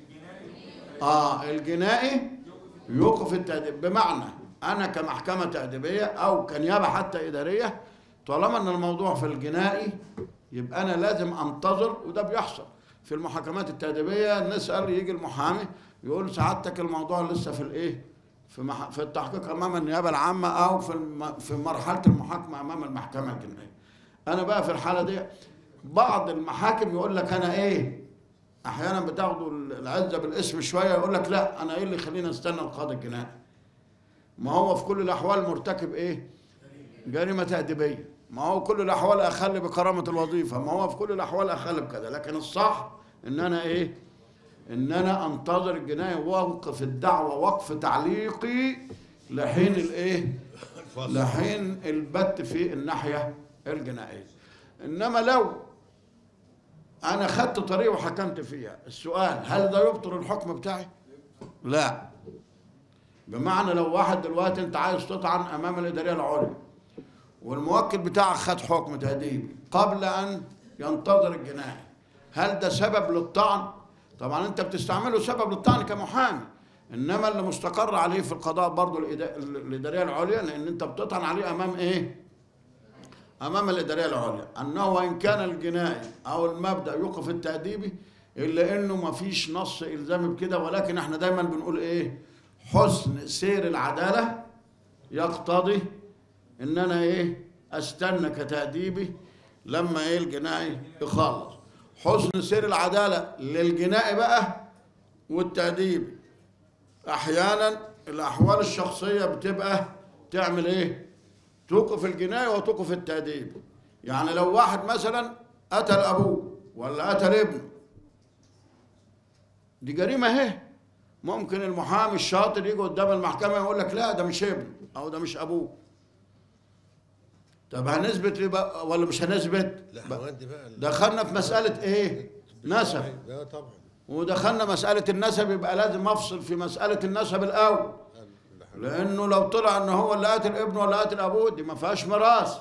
اه الجنائي يوقف التأديب بمعنى انا كمحكمه تاديبيه او كنيابه حتى اداريه طالما ان الموضوع في الجنائي يبقى انا لازم انتظر وده بيحصل في المحاكمات التاديبيه نسال يجي المحامي يقول سعادتك الموضوع لسه في الايه في مح... في التحقيق امام النيابه العامه او في الم... في مرحله المحاكمه امام المحكمه الجنائيه انا بقى في الحاله دي بعض المحاكم يقول لك انا ايه احيانا بتاخدوا العزه بالاسم شويه يقول لك لا انا ايه اللي يخليني استنى القاضي الجنائي ما هو في كل الاحوال مرتكب ايه جريمه تاديبيه ما هو كل الاحوال اخل بكرامه الوظيفه ما هو في كل الاحوال اخل بكذا لكن الصح ان انا ايه ان انا انتظر الجنايه واوقف الدعوه وقف تعليقي لحين الايه الفصل لحين البت في الناحيه الجنائيه انما لو انا خدت طريق وحكمت فيها السؤال هل ده يبطل الحكم بتاعي لا بمعنى لو واحد دلوقتي انت عايز تطعن امام الاداريه العليا والموكل بتاعك خد حكم تأديبي قبل ان ينتظر الجناحي هل ده سبب للطعن طبعا انت بتستعمله سبب للطعن كمحامي انما اللي مستقر عليه في القضاء برضه الإدا- الاداريه العليا لان انت بتطعن عليه امام ايه امام الاداريه العليا انه وان كان الجنائي او المبدا يوقف التاديبي الا انه ما فيش نص الزامي بكده ولكن احنا دايما بنقول ايه حسن سير العداله يقتضي ان انا ايه استنى كتاديبي لما ايه الجنائي يخلص حسن سير العداله للجنائي بقى والتاديبي احيانا الاحوال الشخصيه بتبقى تعمل ايه توقف الجناية وتوقف التأديب يعني لو واحد مثلا قتل أبوه ولا قتل ابنه دي جريمة اهي ممكن المحامي الشاطر يجي قدام المحكمة يقول لك لا ده مش ابنه أو ده مش أبوه طب هنثبت ليه بقى ولا مش هنثبت لا هو انت بقى دخلنا في مسألة إيه نسب لا طبعا ودخلنا مسألة النسب يبقى لازم أفصل في مسألة النسب الأول لأنه لو طلع إن هو اللي قاتل ابنه ولا قاتل أبوه دي ما فيهاش ميراث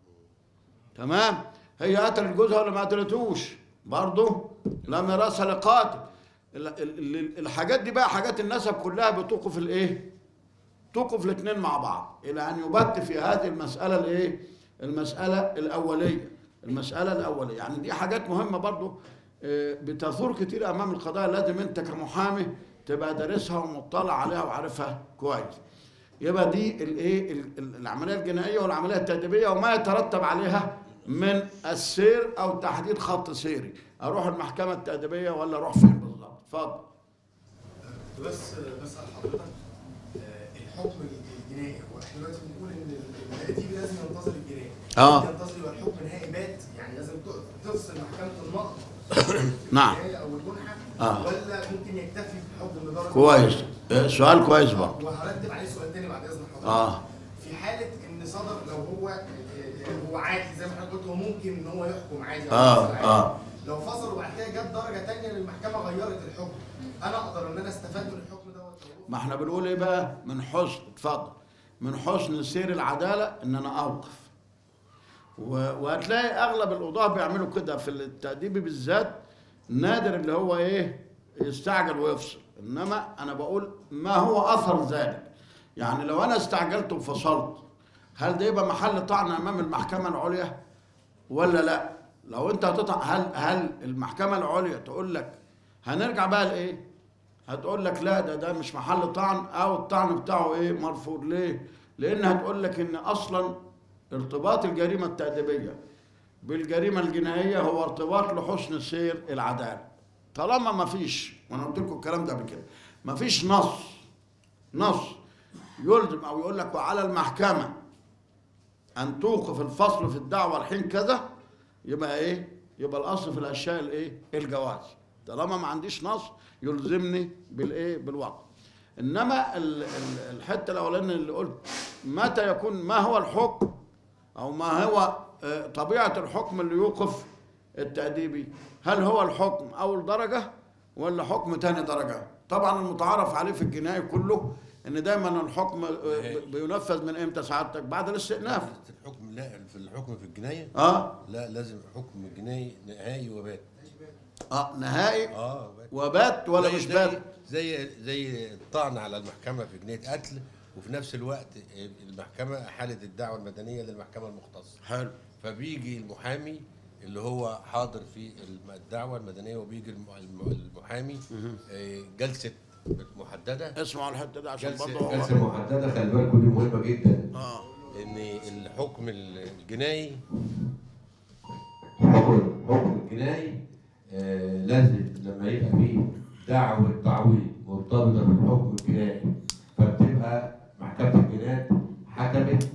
تمام هي قتلت جوزها ولا ما قتلتوش برضه لا ميراث لقاتل ال- ال- ال- الحاجات دي بقى حاجات النسب كلها بتوقف الايه توقف الاثنين مع بعض الى ان يبت في هذه المساله الايه المساله الاوليه المساله الاوليه يعني دي حاجات مهمه برضه آه، بتثور كتير امام القضاء لازم انت كمحامي تبقى دارسها ومطلع عليها وعارفها كويس يبقى دي الايه ال- ال- العمليه الجنائيه والعمليه التاديبيه وما يترتب عليها من السير او تحديد خط سيري اروح المحكمه التاديبيه ولا اروح فين بالظبط اتفضل كنت بس بسأل حضرتك آه، الحكم الجنائي هو احنا دلوقتي بنقول ان التأديب لازم ينتظر الجنائي آه. ينتظر يبقى الحكم نهائي بات يعني لازم ت- تفصل محكمة النقض نعم. الجناية او الجنحة آه. ولا ممكن يكتفي بحكم درجة كويس آه، سؤال كويس برضه وهرتب عليه سؤال تاني بعد اذن حضرتك اه في حالة ان صدر لو هو آه، هو عادي زي ما حضرتك قلت هو ممكن ان هو يحكم عادي أو آه، يفصل عادي. آه. لو فصل وبعد كده جت درجة تانية للمحكمة غيرت الحكم انا اقدر ان انا استفاد من الحكم دوت ما احنا بنقول ايه بقى من حسن اتفضل من حسن سير العداله ان انا اوقف و- وهتلاقي اغلب القضاه بيعملوا كده في التاديب بالذات نادر اللي هو ايه يستعجل ويفصل انما انا بقول ما هو اثر ذلك يعني لو انا استعجلت وفصلت هل ده يبقى محل طعن امام المحكمه العليا ولا لا لو انت هتطعن هل هل المحكمه العليا تقول لك هنرجع بقى لايه هتقول لك لا ده ده مش محل طعن او الطعن بتاعه ايه مرفوض ليه لان هتقول لك ان اصلا ارتباط الجريمه التاديبيه بالجريمه الجنائيه هو ارتباط لحسن سير العداله طالما ما فيش وانا قلت لكم الكلام ده قبل كده ما فيش نص نص يلزم او يقول لك وعلى المحكمه ان توقف الفصل في الدعوه الحين كذا يبقى ايه يبقى الاصل في الاشياء الايه الجواز طالما ما عنديش نص يلزمني بالايه بالوقت انما ال- ال- الحته الاولانيه اللي قلت متى يكون ما هو الحكم او ما هو آه، طبيعه الحكم اللي يوقف التاديبي هل هو الحكم اول درجه ولا حكم تاني درجه طبعا المتعارف عليه في الجنائي كله ان دايما الحكم آه، ب- بينفذ من امتى سعادتك بعد الاستئناف في الحكم لا في الحكم في الجنايه اه لا لازم حكم جنائي نهائي وبات اه نهائي اه بات. وبات ولا زي- مش زي- بات زي زي الطعن على المحكمه في جنايه قتل وفي نفس الوقت المحكمه احالت الدعوه المدنيه للمحكمه المختصه حلو فبيجي المحامي اللي هو حاضر في الم- الدعوه المدنيه وبيجي الم- الم- المحامي آه، جلسه محدده اسمعوا الحته دي عشان جلسة- برضه هو جلسة محددة خلي بالكم دي مهمة جدا اه ان الحكم الجنائي حكم حكم الجنائي آه لازم لما يبقى فيه دعوة تعويض مرتبطة بالحكم الجنائي فبتبقى محكمة الجنايات حكمت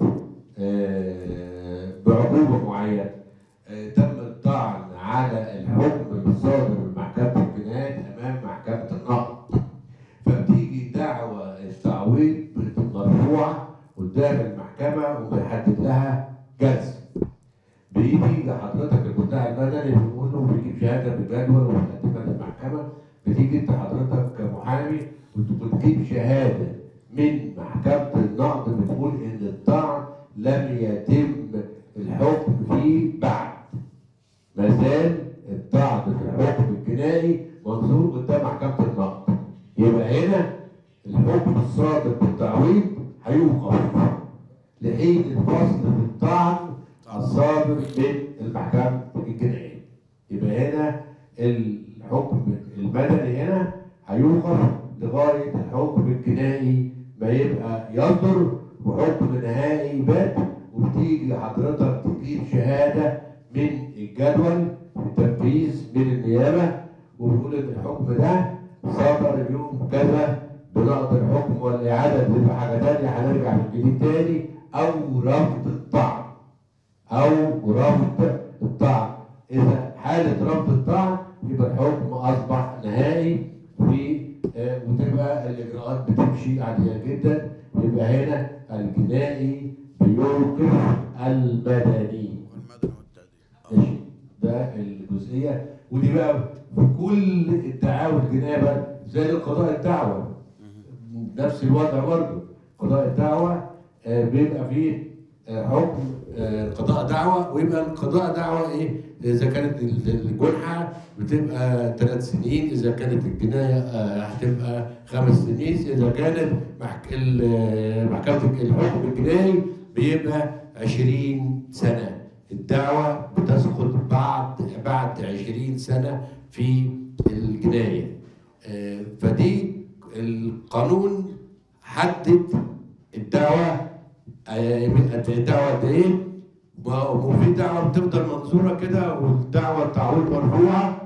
آه بعقوبة معينة آه تم الطعن على الحكم الصادر من محكمة الجنايات أمام محكمة النقض فبتيجي دعوة التعويض بتبقى مرفوعة قدام المحكمة وبيحدد لها جلسة بيجي لحضرتك المدعي المدني بيقول له بيجيب شهاده بالجدول وبتقدمها للمحكمه بتيجي انت حضرتك كمحامي وت- وتجيب شهاده من محكمه النقض بتقول ان الطعن لم يتم الحكم فيه بعد ما زال الطعن في الحكم الجنائي منظور قدام محكمه النقض يبقى هنا الحكم الصادر بالتعويض هيوقف لحين الفصل في الطعن الصادر من المحكمة الجنائية يبقى هنا الحكم المدني هنا هيوقف لغاية الحكم الجنائي ما يبقى يصدر وحكم نهائي بات وبتيجي حضرتك تجيب شهادة من الجدول التنفيذ من النيابة وبيقول إن الحكم ده صدر يوم كذا بنقض الحكم والإعادة بتبقى حاجة تانية هنرجع من جديد تاني أو رفض الطعن أو رفض الطعن إذا حالة رفض الطعن يبقى الحكم أصبح نهائي في آه، وتبقى الإجراءات بتمشي عادية جدا يبقى هنا الجنائي بيوقف المدني والمدني والتأديب ماشي ده الجزئيه ودي بقى في كل الدعاوى الجنائيه بقى زي قضاء الدعوه نفس الوضع برضه قضاء الدعوه آه، بيبقى فيه آه، حكم آه، قضاء دعوه ويبقى قضاء دعوه ايه اذا كانت ال- الجنحه بتبقى ثلاث سنين اذا كانت الجنايه آه، هتبقى خمس سنين اذا كانت محك... ال- آه، محكمه الحكم الجنائي بيبقى 20 سنه الدعوه بتسقط بعد بعد 20 سنه في الجنايه آه، فدي القانون حدد الدعوه آه، الدعوه قد ايه و- وفي دعوه بتفضل منصوره كده والدعوه التعويض مرفوعه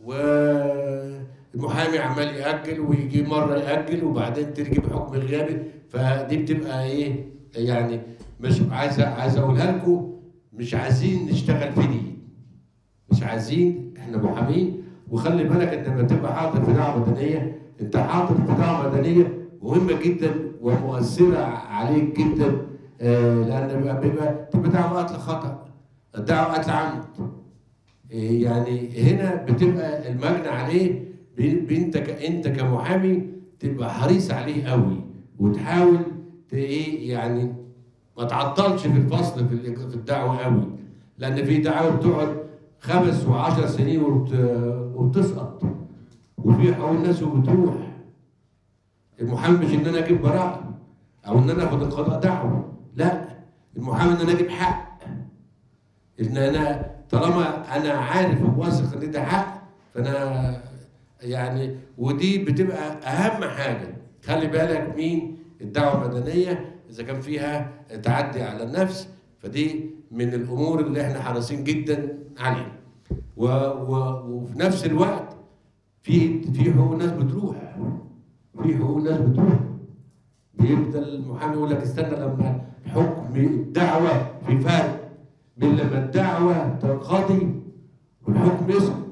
والمحامي عمال ياجل ويجي مره ياجل وبعدين ترجع بحكم غيابي فدي بتبقى ايه يعني مش عايز عايز اقولها لكم مش عايزين نشتغل في دي مش عايزين احنا محامين وخلي بالك انت لما تبقى حاضر في دعوه مدنيه انت حاضر في دعوه مدنيه مهمه جدا ومؤثره عليك جدا آه لان بيبقى بيبقى تبقى دعوه قتل خطا الدعوه قتل عمد إيه يعني هنا بتبقى المجني عليه بي- بي- انت ك- انت كمحامي تبقى حريص عليه قوي وتحاول ت- ايه يعني ما تعطلش في الفصل في ال- في الدعوه قوي لان في دعاوى بتقعد خمس وعشر سنين وبت- وبتسقط وفي حقوق الناس وبتروح المحامي مش ان انا اجيب براءه او ان انا اخد القضاء دعوه لا المحامي ان انا اجيب حق ان انا طالما انا عارف وواثق ان ده حق فانا يعني ودي بتبقى اهم حاجه خلي بالك مين الدعوه المدنيه اذا كان فيها تعدي على النفس فدي من الامور اللي احنا حريصين جدا عليها و و وفي نفس الوقت في في حقوق الناس بتروح في حقوق الناس بتروح بيبدا المحامي يقول لك استنى لما حكم الدعوه في فرق بين لما الدعوه تنقضي والحكم يسقط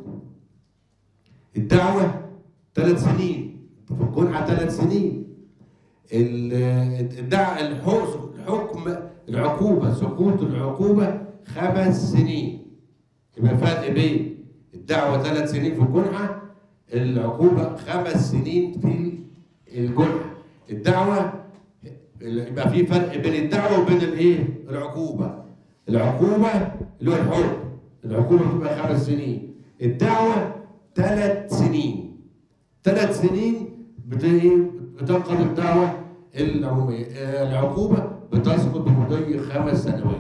الدعوه ثلاث سنين في الجنحه ثلاث سنين ال- الدع الحكم الحكم العقوبه سقوط العقوبه خمس سنين يبقى فرق بين الدعوه ثلاث سنين في الجنحه العقوبه خمس سنين في الجنحه الدعوه يبقى في فرق بين الدعوه وبين الايه؟ العقوبه العقوبه اللي هو الحكم العقوبه بتبقى خمس سنين الدعوه ثلاث سنين ثلاث سنين بت- إيه؟ بتنقضي الدعوه العموميه آه، العقوبه بتسقط بمضي خمس سنوات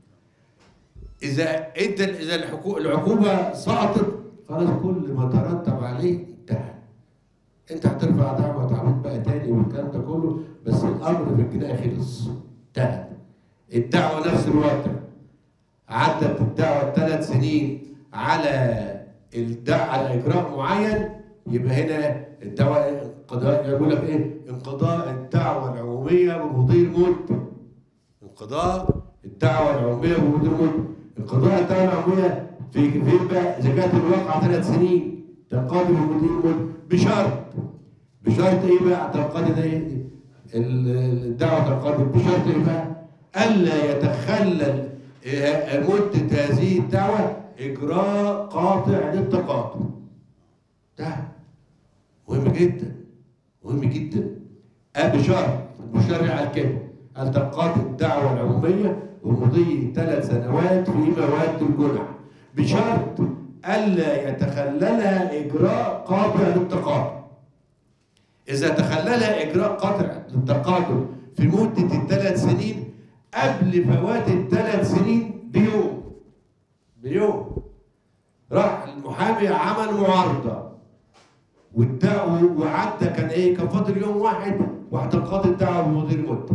اذا انت اذا الحقوق العقوبه سقطت خلاص كل ما ترتب عليه انتهى انت هترفع دعوه تعويض بقى تاني والكلام ده كله بس الامر في الجنايه خلص انتهى الدعوه نفس الوضع عدت الدعوه ثلاث سنين على الدع على اجراء معين يبقى هنا الدعوه انقضاء يقول لك ايه انقضاء الدعوه العموميه بمضي المده انقضاء الدعوه العموميه بمضي المده انقضاء الدعوه العموميه في فين بقى اذا كانت الواقعه ثلاث سنين تنقضي بمضي المده بشرط بشرط ايه بقى تنقضي ده إيه؟ ال- الدعوه تنقضي بشرط ايه بقى الا يتخلل إيه مده هذه الدعوه اجراء قاطع للتقاطع ده مهم جدا مهم جدا أه بشرط المشرع على كده أن تنقضي الدعوة العمومية ومضي ثلاث سنوات في مواد الجنح بشرط ألا يتخللها إجراء قاطع للتقاطع إذا تخللها إجراء قاطع للتقاطع في مدة الثلاث سنين قبل فوات الثلاث سنين بيوم بيوم راح المحامي عمل معارضة والدعوة وعدى كان ايه كان فاضل يوم واحد واعتقاد الدعوة بمدير مدة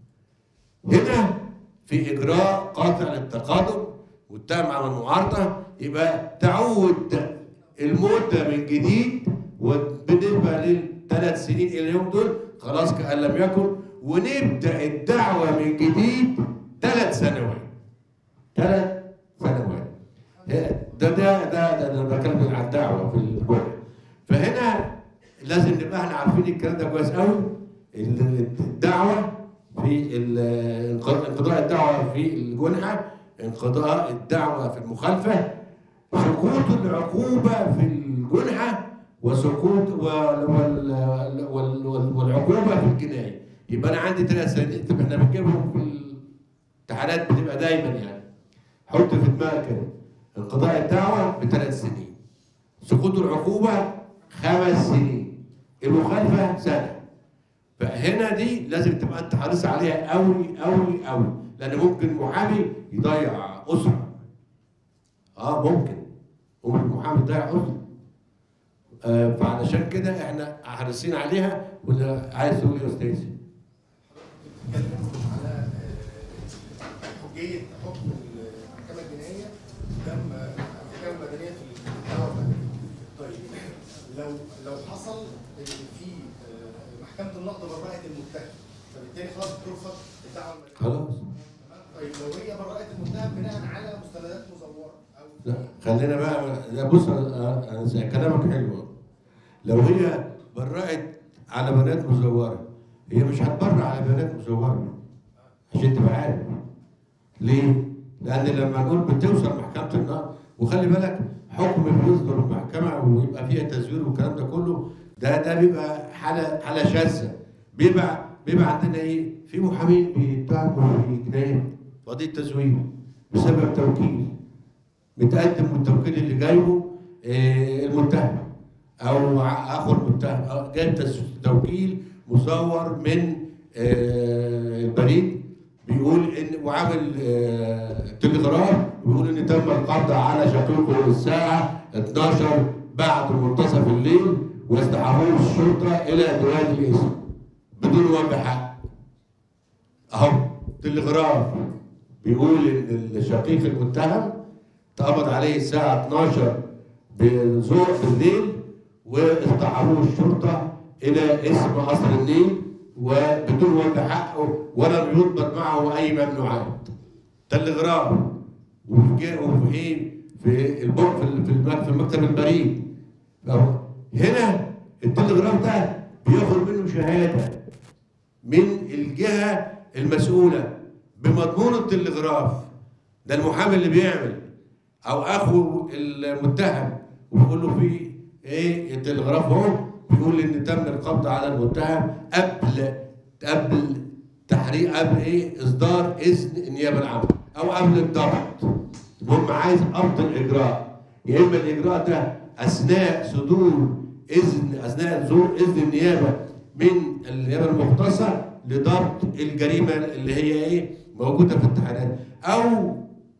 هنا في إجراء قاطع للتقادم والتهم عمل معارضة يبقى تعود المدة من جديد وبالنسبة للثلاث سنين إلى اليوم دول خلاص كأن لم يكن ونبدأ الدعوة من جديد ثلاث سنوات ثلاث سنوات ده ده ده, ده انا بتكلم عن الدعوه في الجمله فهنا لازم نبقى احنا عارفين الكلام ده كويس قوي الدعوه في ال- انقضاء الدعوه في الجنحه انقضاء الدعوه في المخالفه سقوط العقوبه في الجنحه جنحه وسقوط وال وال وال وال والعقوبه في الجنايه يبقى انا عندي ثلاث سنين طب احنا بنجيبهم في الامتحانات بتبقى دايما يعني حط في دماغك كده انقضاء الدعوه بثلاث سنين سقوط العقوبه خمس سنين المخالفه سنه فهنا دي لازم تبقى انت حريص عليها قوي قوي قوي لان ممكن محامي يضيع اسره اه ممكن ممكن محامي يضيع اسره آه فعلشان كده احنا حريصين عليها ولا عايز تقول ايه يا استاذ؟ بتتكلم على آه، حجيه حكم المحكمه الجنائيه قدام المحكمه المدنيه في الدعوه المدنيه. طيب لو لو حصل ان في آه، محكمه النقد برأت المتهم فبالتالي خلاص بترفض الدعوه المدنيه. خلاص تمام؟ طيب لو هي برأت المتهم بناء على مستندات مزوره او لا خلينا بقى لا بص أنا- أنا كلامك حلو لو هي برأت على بنات مزورة هي مش هتبرع على بنات مزورة عشان تبقى عارف ليه؟ لأن لما نقول بتوصل محكمة النقد وخلي بالك حكم بيصدر المحكمة ويبقى فيها تزوير والكلام ده كله ده ده بيبقى حالة حالة شاذة بيبقى بيبقى عندنا ايه؟ في محامين بيتهموا في جناية قضية تزوير بسبب توكيل متقدم والتوكيل اللي جايبه آه، المتهم او ع- اخو المتهم أو جايب تس- توكيل مصور من آه، البريد بيقول ان وعامل آه، تلغراف بيقول ان تم القبض على شقيقه الساعه 12 بعد منتصف الليل واستحضروا الشرطه الى ديوان الاسم بدون وجه حق اهو تلغراف بيقول ان الشقيق المتهم اتقبض عليه الساعة 12 بذوق بالليل واستعاروه الشرطة إلى اسم قصر النيل وبدون وجه حقه ولم يضبط معه أي ممنوعات. تلغراف وفي جا- وفي إيه في البوك في ال- في المك- في المكتب البريد. أهو. هنا التلغراف ده بياخد منه شهادة من الجهة المسؤولة بمضمون التلغراف ده المحامي اللي بيعمل او اخو المتهم وبيقول له في ايه التلغراف اهو بيقول ان تم القبض على المتهم قبل قبل تحريق قبل ايه اصدار اذن النيابه العامه او قبل الضبط المهم عايز قبض الاجراء يا اما الاجراء ده اثناء صدور اذن اثناء صدور اذن النيابه من النيابه المختصه لضبط الجريمه اللي هي ايه موجوده في التحريات او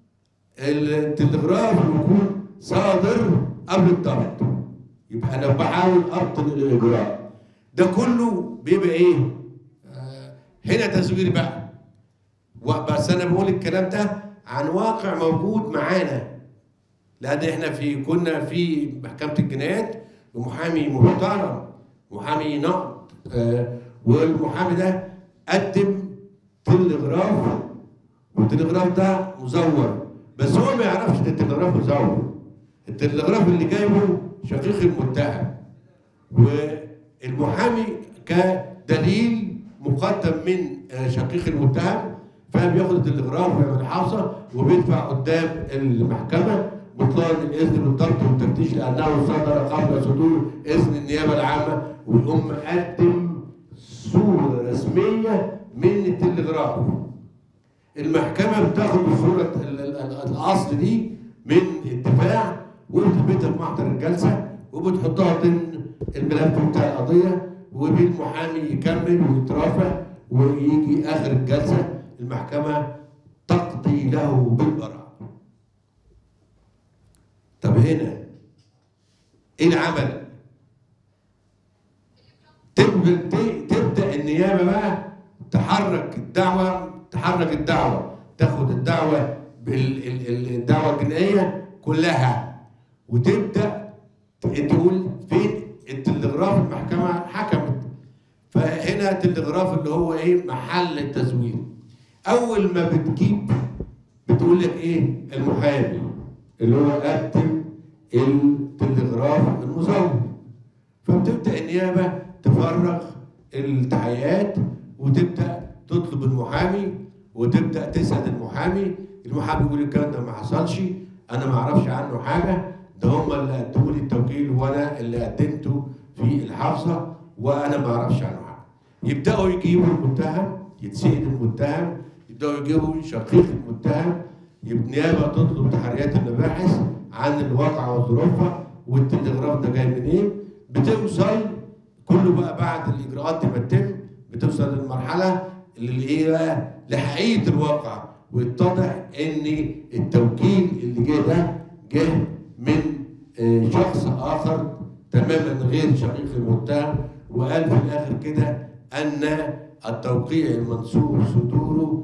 التلغراف يكون صادر قبل الضبط يبقى انا بحاول ابطل الاجراء ده كله بيبقى ايه آه هنا تزوير بقى و- بس انا بقول الكلام ده عن واقع موجود معانا لان احنا في كنا في محكمه الجنايات ومحامي محترم محامي نقد آه والمحامي ده قدم تلغراف والتلغراف ده مزور بس هو ما يعرفش ان التلغراف مزور التلغراف اللي جايبه شقيق المتهم والمحامي كدليل مقدم من آه، شقيق المتهم فبياخد التلغراف ويعمل حافظه وبيدفع قدام المحكمه بطلان الاذن بالضبط والتفتيش لانه صدر قبل صدور اذن النيابه العامه ويقوم مقدم صوره رسميه من التلغراف المحكمة بتاخد الصورة ال- ال- ال- الأصل دي من الدفاع وبتثبتها في محضر الجلسة وبتحطها ضمن الملف بتاع القضية وبالمحامي يكمل ويترافع ويجي آخر الجلسة المحكمة تقضي له بالبراءة. طب هنا إيه العمل؟ تبدا تبدا النيابه بقى تحرك الدعوه تحرك الدعوه تاخد الدعوه بال- ال- ال- الدعوه الجنائيه كلها وتبدا تقول فين التلغراف المحكمه حكمت فهنا التلغراف اللي هو ايه محل التزوير اول ما بتجيب بتقول لك ايه المحامي اللي هو قدم التلغراف المزور فبتبدا النيابه تفرغ التحقيقات وتبدا تطلب المحامي وتبدا تسال المحامي المحامي يقول الكلام ده ما حصلش انا ما اعرفش عنه حاجه ده هم اللي قدموا لي التوكيل وانا اللي قدمته في الحافظه وانا ما اعرفش عنه حاجه يبداوا يجيبوا المتهم يتسال المتهم يبداوا يجيبوا شقيق المتهم النيابه تطلب تحريات المباحث عن الواقع وظروفها والتلغراف ده جاي منين بتوصل كله بقى بعد الاجراءات دي ما تتم بتوصل للمرحله اللي ايه بقى لحقيقه الواقع ويتضح ان التوكيل اللي جه ده جه من آه، شخص اخر تماما غير شقيق المتهم وقال في الاخر كده ان التوقيع المنصوب صدوره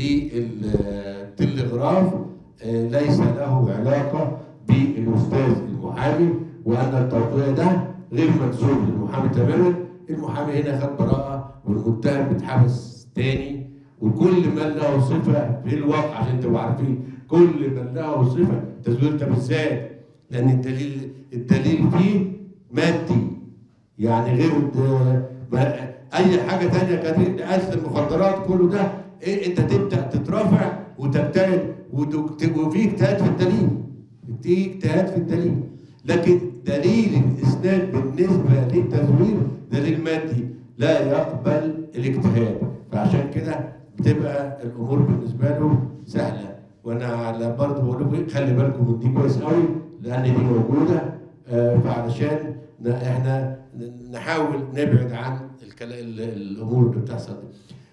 للتلغراف آه، ليس له علاقه بالاستاذ المحامي وان التوقيع ده غير منسوب للمحامي تماما المحامي هنا خد براءه والمتهم بيتحبس تاني وكل من له صفه في الواقع عشان تبقوا عارفين كل من له صفه التزوير ده بالذات لان الدليل الدليل فيه مادي يعني غير الد- ما اي حاجه تانية كانت اصل المخدرات كله ده إيه انت تبدا تترافع وتجتهد وتكت- وفي اجتهاد في الدليل في اجتهاد في الدليل لكن دليل الاسناد بالنسبه للتزوير دليل مادي لا يقبل الاجتهاد فعشان كده بتبقى الامور بالنسبه له سهله وانا على برضه بقول لكم خلي بالكم من دي كويس قوي لان دي موجوده آه، فعلشان ن- احنا ن- نحاول نبعد عن الكلا- ال- الامور اللي بتحصل دي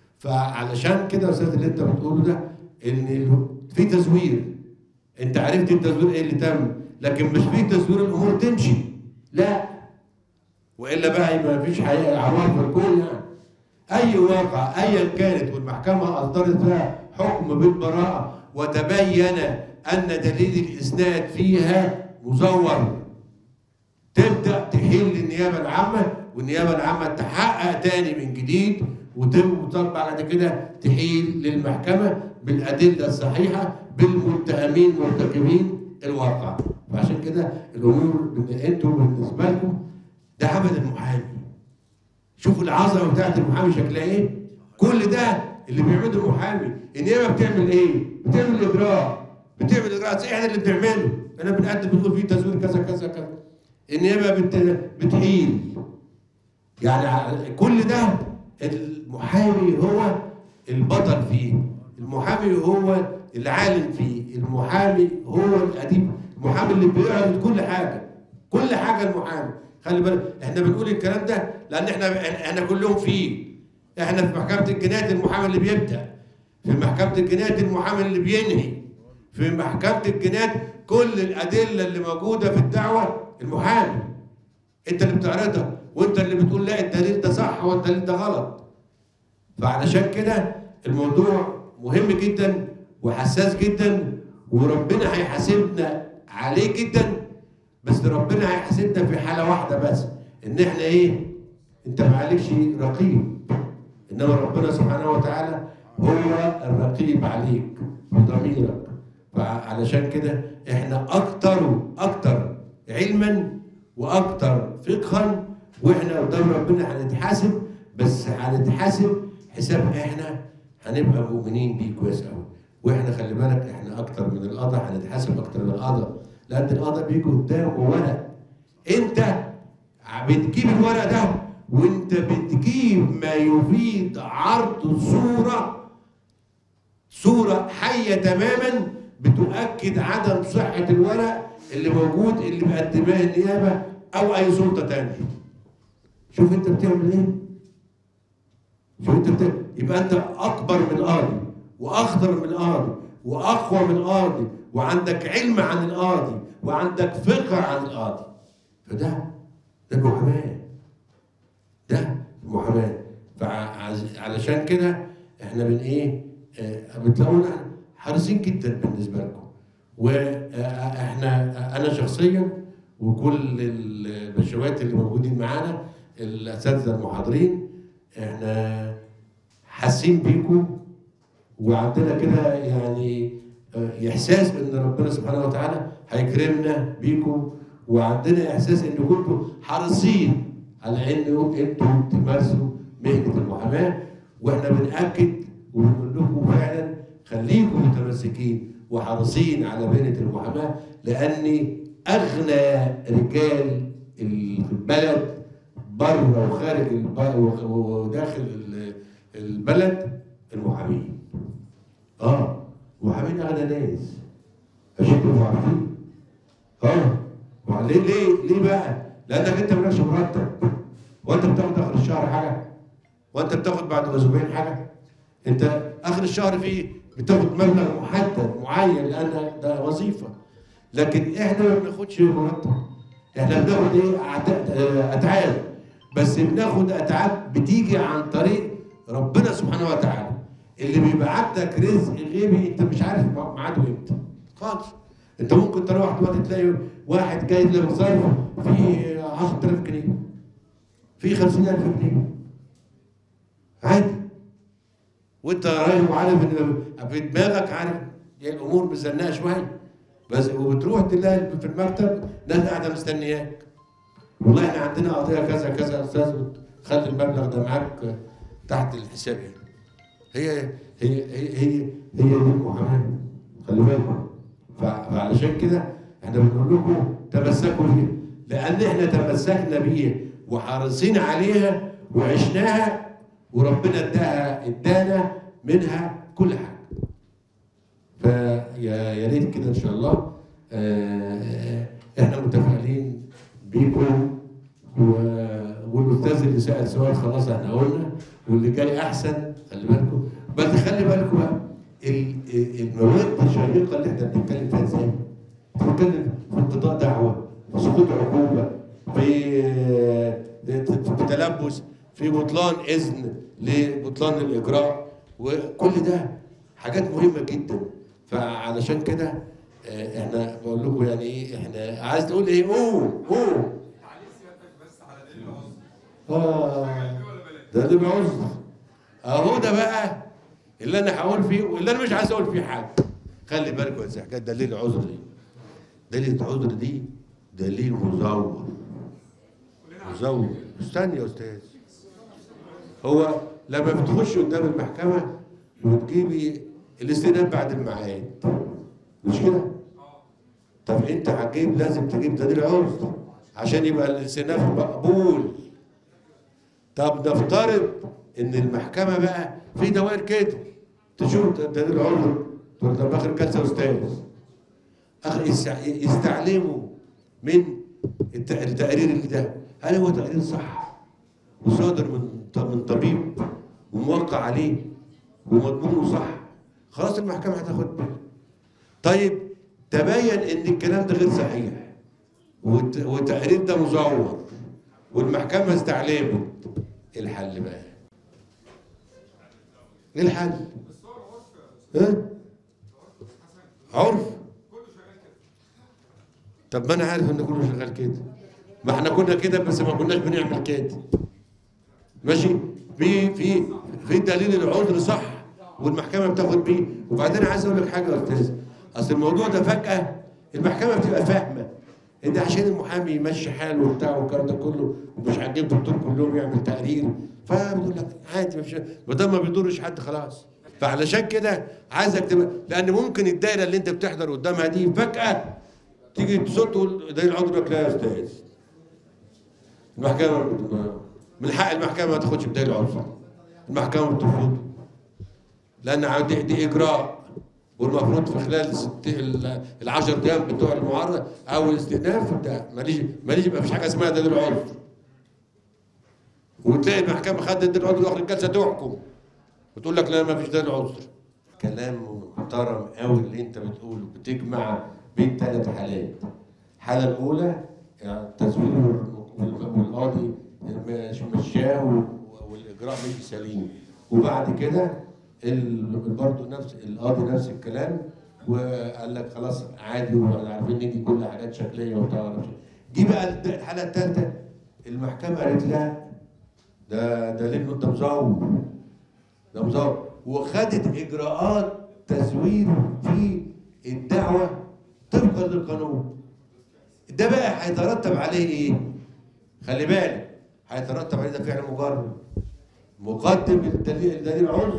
فعلشان كده يا استاذ اللي انت بتقوله ده ان ال- في تزوير انت عرفت التزوير ايه اللي تم لكن مش في تزوير الامور تمشي لا والا بقى يبقى مفيش حقيقه عوار في الكون يعني اي واقع ايا كانت والمحكمه اصدرت فيها حكم بالبراءه وتبين ان دليل الاسناد فيها مزور تبدا تحيل للنيابه العامه والنيابه العامه تحقق تاني من جديد وتم وطب بعد كده تحيل للمحكمه بالادله الصحيحه بالمتهمين مرتكبين الواقع فعشان كده الامور بن- انتوا بالنسبه لكم ده عمل المحامي شوفوا العظمه بتاعت المحامي شكلها ايه كل ده اللي بيعمله المحامي النيابه بتعمل ايه بتعمل اجراء بتعمل اجراء احنا اللي بنعمله انا بنقدم بنقول فيه تزوير كذا كذا كذا النيابه بت... بتحيل يعني ع- كل ده المحامي هو البطل فيه المحامي هو العالم فيه المحامي هو الاديب المحامي اللي بيعرض كل حاجه كل حاجه المحامي خلي بالك احنا بنقول الكلام ده لان احنا احنا كلهم فيه احنا في محكمه الجنايات المحامي اللي بيبدا في محكمه الجنايات المحامي اللي بينهي في محكمه الجنايات كل الادله اللي موجوده في الدعوه المحامي انت اللي بتعرضها وانت اللي بتقول لا الدليل ده صح والدليل ده غلط فعلشان كده الموضوع مهم جدا وحساس جدا وربنا هيحاسبنا عليه جدا بس ربنا هيحاسبنا في حاله واحده بس ان احنا ايه انت ما عليكش رقيب انما ربنا سبحانه وتعالى هو الرقيب عليك بضميرك فعلشان كده احنا اكتر اكتر علما واكتر فقها واحنا قدام ربنا هنتحاسب بس هنتحاسب حساب احنا هنبقى مؤمنين بيه كويس قوي واحنا خلي بالك احنا اكتر من القضاء هنتحاسب اكتر من القضاء لان القضاء بيجي قدامه ورق انت بتجيب الورق ده وانت بتجيب ما يفيد عرض صوره صوره حيه تماما بتؤكد عدم صحه الورق اللي موجود اللي مقدماه النيابه او اي سلطه تانيه شوف انت بتعمل ايه شوف انت بتعمل يبقى انت اكبر من القاضي واخطر من القاضي واقوى من القاضي وعندك علم عن القاضي وعندك فقه عن القاضي فده ده المحاماه ده المحاماه فعلشان كده احنا بن ايه آه، بتلاقونا حريصين جدا بالنسبه لكم واحنا انا شخصيا وكل البشوات اللي موجودين معانا الاساتذه المحاضرين احنا حاسين بيكم وعندنا كده يعني آه، احساس ان ربنا سبحانه وتعالى هيكرمنا بيكم وعندنا احساس ان كنتم حريصين على انه انتم تمارسوا مهنه المحاماه واحنا بناكد وبنقول لكم فعلا خليكم متمسكين وحريصين على مهنه المحاماه لان اغنى رجال البلد بره وخارج الب- وداخل ال- البلد المحامين اه المحامين اغنى ناس عشان تبقوا عارفين اه وع- ليه ليه ليه بقى؟ لانك انت مالكش مرتب وانت بتاخد اخر الشهر حاجه وانت بتاخد بعد اسبوعين حاجه انت اخر الشهر فيه بتاخد مبلغ محدد معين لان ده وظيفه لكن احنا ما بناخدش مرتب احنا بناخد ايه أعت- آه، اتعاب بس بناخد اتعاب بتيجي عن طريق ربنا سبحانه وتعالى اللي بيبعت لك رزق غيبي انت مش عارف مع- ميعاده امتى خالص انت ممكن تروح دلوقتي تلاقي واحد جاي لك ظرف فيه 10000 جنيه فيه 50000 جنيه عادي وانت رايح وعارف ان في دماغك عارف يعني الامور مزنقه شويه بس وبتروح تلاقي في المكتب ناس قاعده مستنياك والله احنا عندنا قضيه كذا كذا يا استاذ خلي المبلغ ده معاك تحت الحساب يعني هي هي هي هي هي دي المعامله خلي بالكم فع- فعلشان كده احنا بنقول لكم تمسكوا بيها لان احنا تمسكنا بيها وحريصين عليها وعشناها وربنا اداها ادانا منها كل حاجه فيا يا ريت كده ان شاء الله آه، احنا متفائلين بيكم و- والاستاذ اللي سال سؤال خلاص احنا قلنا واللي جاي احسن خلي بالكم بس خلي بالكم بقى ال- ال- المواد الشيقه اللي احنا بنتكلم فيها ازاي؟ بنتكلم في انقضاء دعوه في سقوط عقوبه في في تلبس في بطلان اذن لبطلان الاجراء وكل ده حاجات مهمه جدا فعلشان كده آه، احنا بقول لكم يعني ايه احنا عايز تقول ايه قول قول اه ده اللي بعذر اهو ده بقى اللي انا هقول فيه واللي انا مش عايز اقول فيه حاجه خلي بالكم يا حكايه دليل العذر دي دليل العذر دي دليل مزور مزور استني يا استاذ هو لما بتخش قدام المحكمه وتجيبي الاستئناف بعد الميعاد مش كده؟ طب انت هتجيب لازم تجيب دليل عذر عشان يبقى الاستئناف مقبول طب نفترض ان المحكمه بقى في دوائر كده تشوف دليل عذر تقول طب اخر جلسه يا استاذ اخر يستع- يستعلموا من الت- التقرير اللي ده هل هو تقرير صح وصادر من ط- من طبيب وموقع عليه ومضمونه صح خلاص المحكمه هتاخد بالها طيب تبين ان الكلام ده غير صحيح والت- والتقرير ده مزور والمحكمه استعلمت إيه الحل بقى ايه الحل ها عرف طب ما انا عارف ان كله شغال كده ما احنا كنا كده بس ما كناش بنعمل كده ماشي في في في دليل العذر صح والمحكمه بتاخد بيه وبعدين عايز اقول لك حاجه يا استاذ اصل الموضوع ده فجاه المحكمه بتبقى فاهمه ان عشان المحامي يمشي حاله وبتاع والكلام ده كله ومش هتجيب دكتور كل يوم يعمل تقرير فبتقول لك عادي مفيش ما دام ما بيضرش حد خلاص فعلشان كده عايزك تبقى لان ممكن الدايره اللي انت بتحضر قدامها دي فجاه تيجي تصوت تقول ده العذر لك لا يا استاذ المحكمه من حق المحكمه ما تاخدش بدايه العذر المحكمه بترفض لان عاد- دي, دي اجراء والمفروض في خلال ست ال- العشر ايام بتوع المعارضه او الاستئناف ده ماليش ماليش ما فيش حاجه اسمها دليل عذر وتلاقي المحكمه خدت دليل عذر واخر الجلسه تحكم وتقول لك لا ما فيش دليل عذر كلام محترم قوي اللي انت بتقوله بتجمع بين ثلاث حالات الحاله الاولى يعني التزوير وال- والقاضي مش- مشاه و- والاجراء مش سليم وبعد كده ال- برضه نفس القاضي نفس الكلام وقال لك خلاص عادي وعارفين ندي كل حاجات شكليه وبتاع دي بقى الد- الحاله الثالثه المحكمه قالت لا ده دليل انه انت مزور ده مزور وخدت اجراءات تزوير في الدعوه طبقا للقانون ده بقى هيترتب عليه ايه؟ خلي بالك هيترتب عليه ده فعل مجرد مقدم الدليل دليل عذر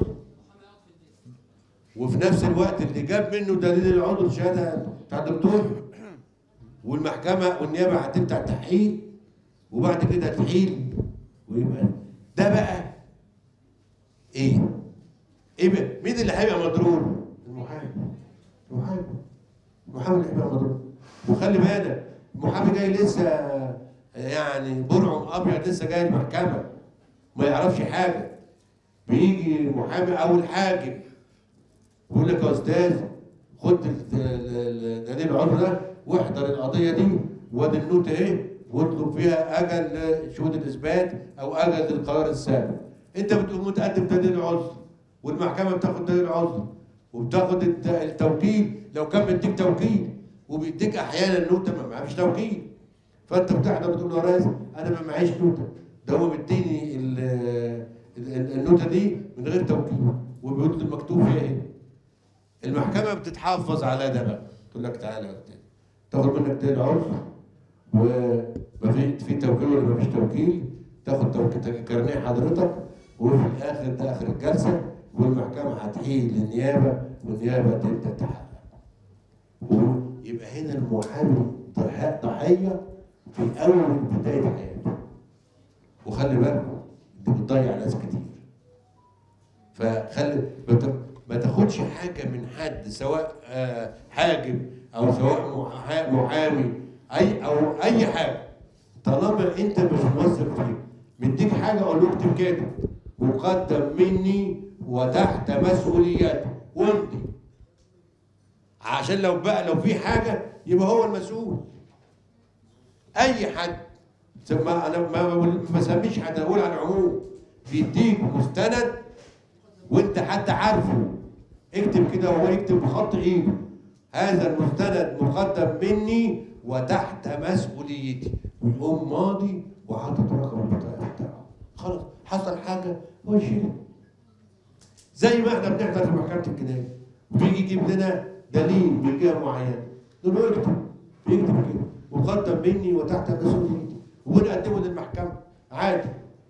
وفي نفس الوقت اللي جاب منه دليل العذر شهاده بتاع الدكتور والمحكمه والنيابه هتفتح تحقيق وبعد كده تحيل ويبقى ده بقى ايه؟ ايه بقى؟ مين اللي هيبقى مضرور؟ المحامي المحامي المحامي اللي هيبقى مضرور وخلي بالك المحامي جاي لسه يعني برعم ابيض لسه جاي المحكمه ما يعرفش حاجه بيجي محامي او الحاكم يقول لك يا استاذ خد ال- ال- ال- دليل العذر ده واحضر القضيه دي وادي النوت اهي واطلب فيها اجل شهود الاثبات او اجل للقرار السابق انت بتقوم متقدم دليل العذر والمحكمه بتاخد دليل العذر وبتاخد الت- التوكيل لو كان بيديك توكيل وبيديك احيانا نوته ما معكش توكيل فانت بتحضر بتقول له يا ريس انا ما معيش نوته ده هو مديني ال- ال- النوته دي من غير توكيل وبيقول لي المكتوب فيها ايه المحكمه بتتحفظ على ده بقى تقول لك تعالى يا استاذ تاخد منك دليل عذر وما في في توكيل ولا ما فيش توكيل تاخد توكيل كارنيه حضرتك وفي الاخر ده اخر الجلسه والمحكمه هتحيل للنيابه والنيابه تبدا تحقق ويبقى هنا المحامي ضح- ضحيه في اول بدايه حياته وخلي بالكم انت بتضيع ناس كتير فخلي ما ت- ما تاخدش حاجه من حد سواء آه، حاكم او سواء محا- محامي اي او اي حاجه طالما انت مش موثق فيه مديك حاجه اقول له اكتب كده مقدم مني وتحت مسؤوليتي وامضي عشان لو بقى لو في حاجه يبقى هو المسؤول اي حد ما انا ما ما بسميش حد اقول على العموم بيديك مستند وانت حتى عارفه اكتب كده وهو يكتب بخط ايده هذا المستند مقدم مني وتحت مسؤوليتي ويقوم ماضي وحاطط رقم البطاقه بتاعه خلاص حصل حاجه هو يشيل زي ما احنا بنحضر في محكمه الجنايه وبيجي يجيب لنا دليل من جهه معينه نقول له اكتب بيكتب كده مقدم مني وتحت مسؤوليتي ونقدمه للمحكمه عادي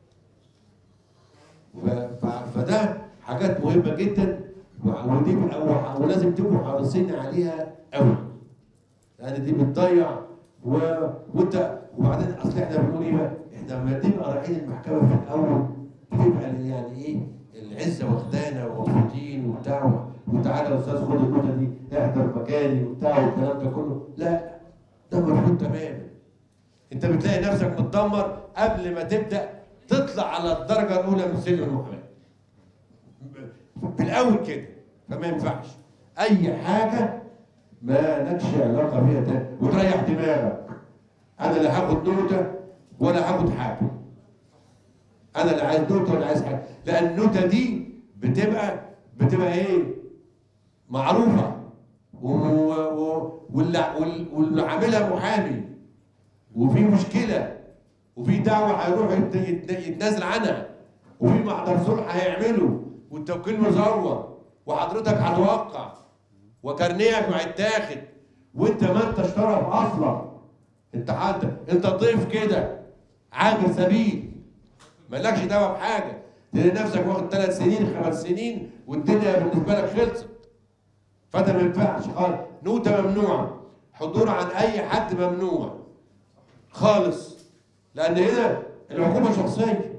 ف- ف- فده حاجات مهمه جدا و- ودي و- ولازم تبقوا حريصين عليها قوي لان دي بتضيع و... وانت وبعدين اصل احنا بنقول ايه بقى؟ احنا لما بنبقى رايحين المحكمه في الاول بتبقى يعني ايه العزه واخدانا ومبسوطين وبتاع وتعالى يا استاذ خد النوته دي احضر مكاني وبتاع والكلام ده كله لا ده مرفوض تماما انت بتلاقي نفسك متدمر قبل ما تبدا تطلع على الدرجه الاولى من سلم المحاماه في الاول كده فما ينفعش اي حاجه ما لكش علاقه بيها تاني وتريح دماغك انا لا هاخد نوته ولا هاخد حاجه انا لا عايز نوته ولا عايز حاجه لان النوته دي بتبقى بتبقى ايه معروفه و- و- واللي وال- واللي عاملها محامي وفي مشكله وفي دعوه هيروح يت- يت- يتنازل عنها وفي محضر صلح هيعمله والتوكيل مزور وحضرتك هتوقع وكارنيك هيتاخد وانت ما انتش طرف اصلا انت حتى انت ضيف كده عابر سبيل مالكش دعوه بحاجه تلاقي نفسك واخد ثلاث سنين خمس سنين والدنيا بالنسبه لك خلصت فده ما ينفعش خالص نوته ممنوعه حضور عن اي حد ممنوع خالص لان هنا الحكومه شخصيه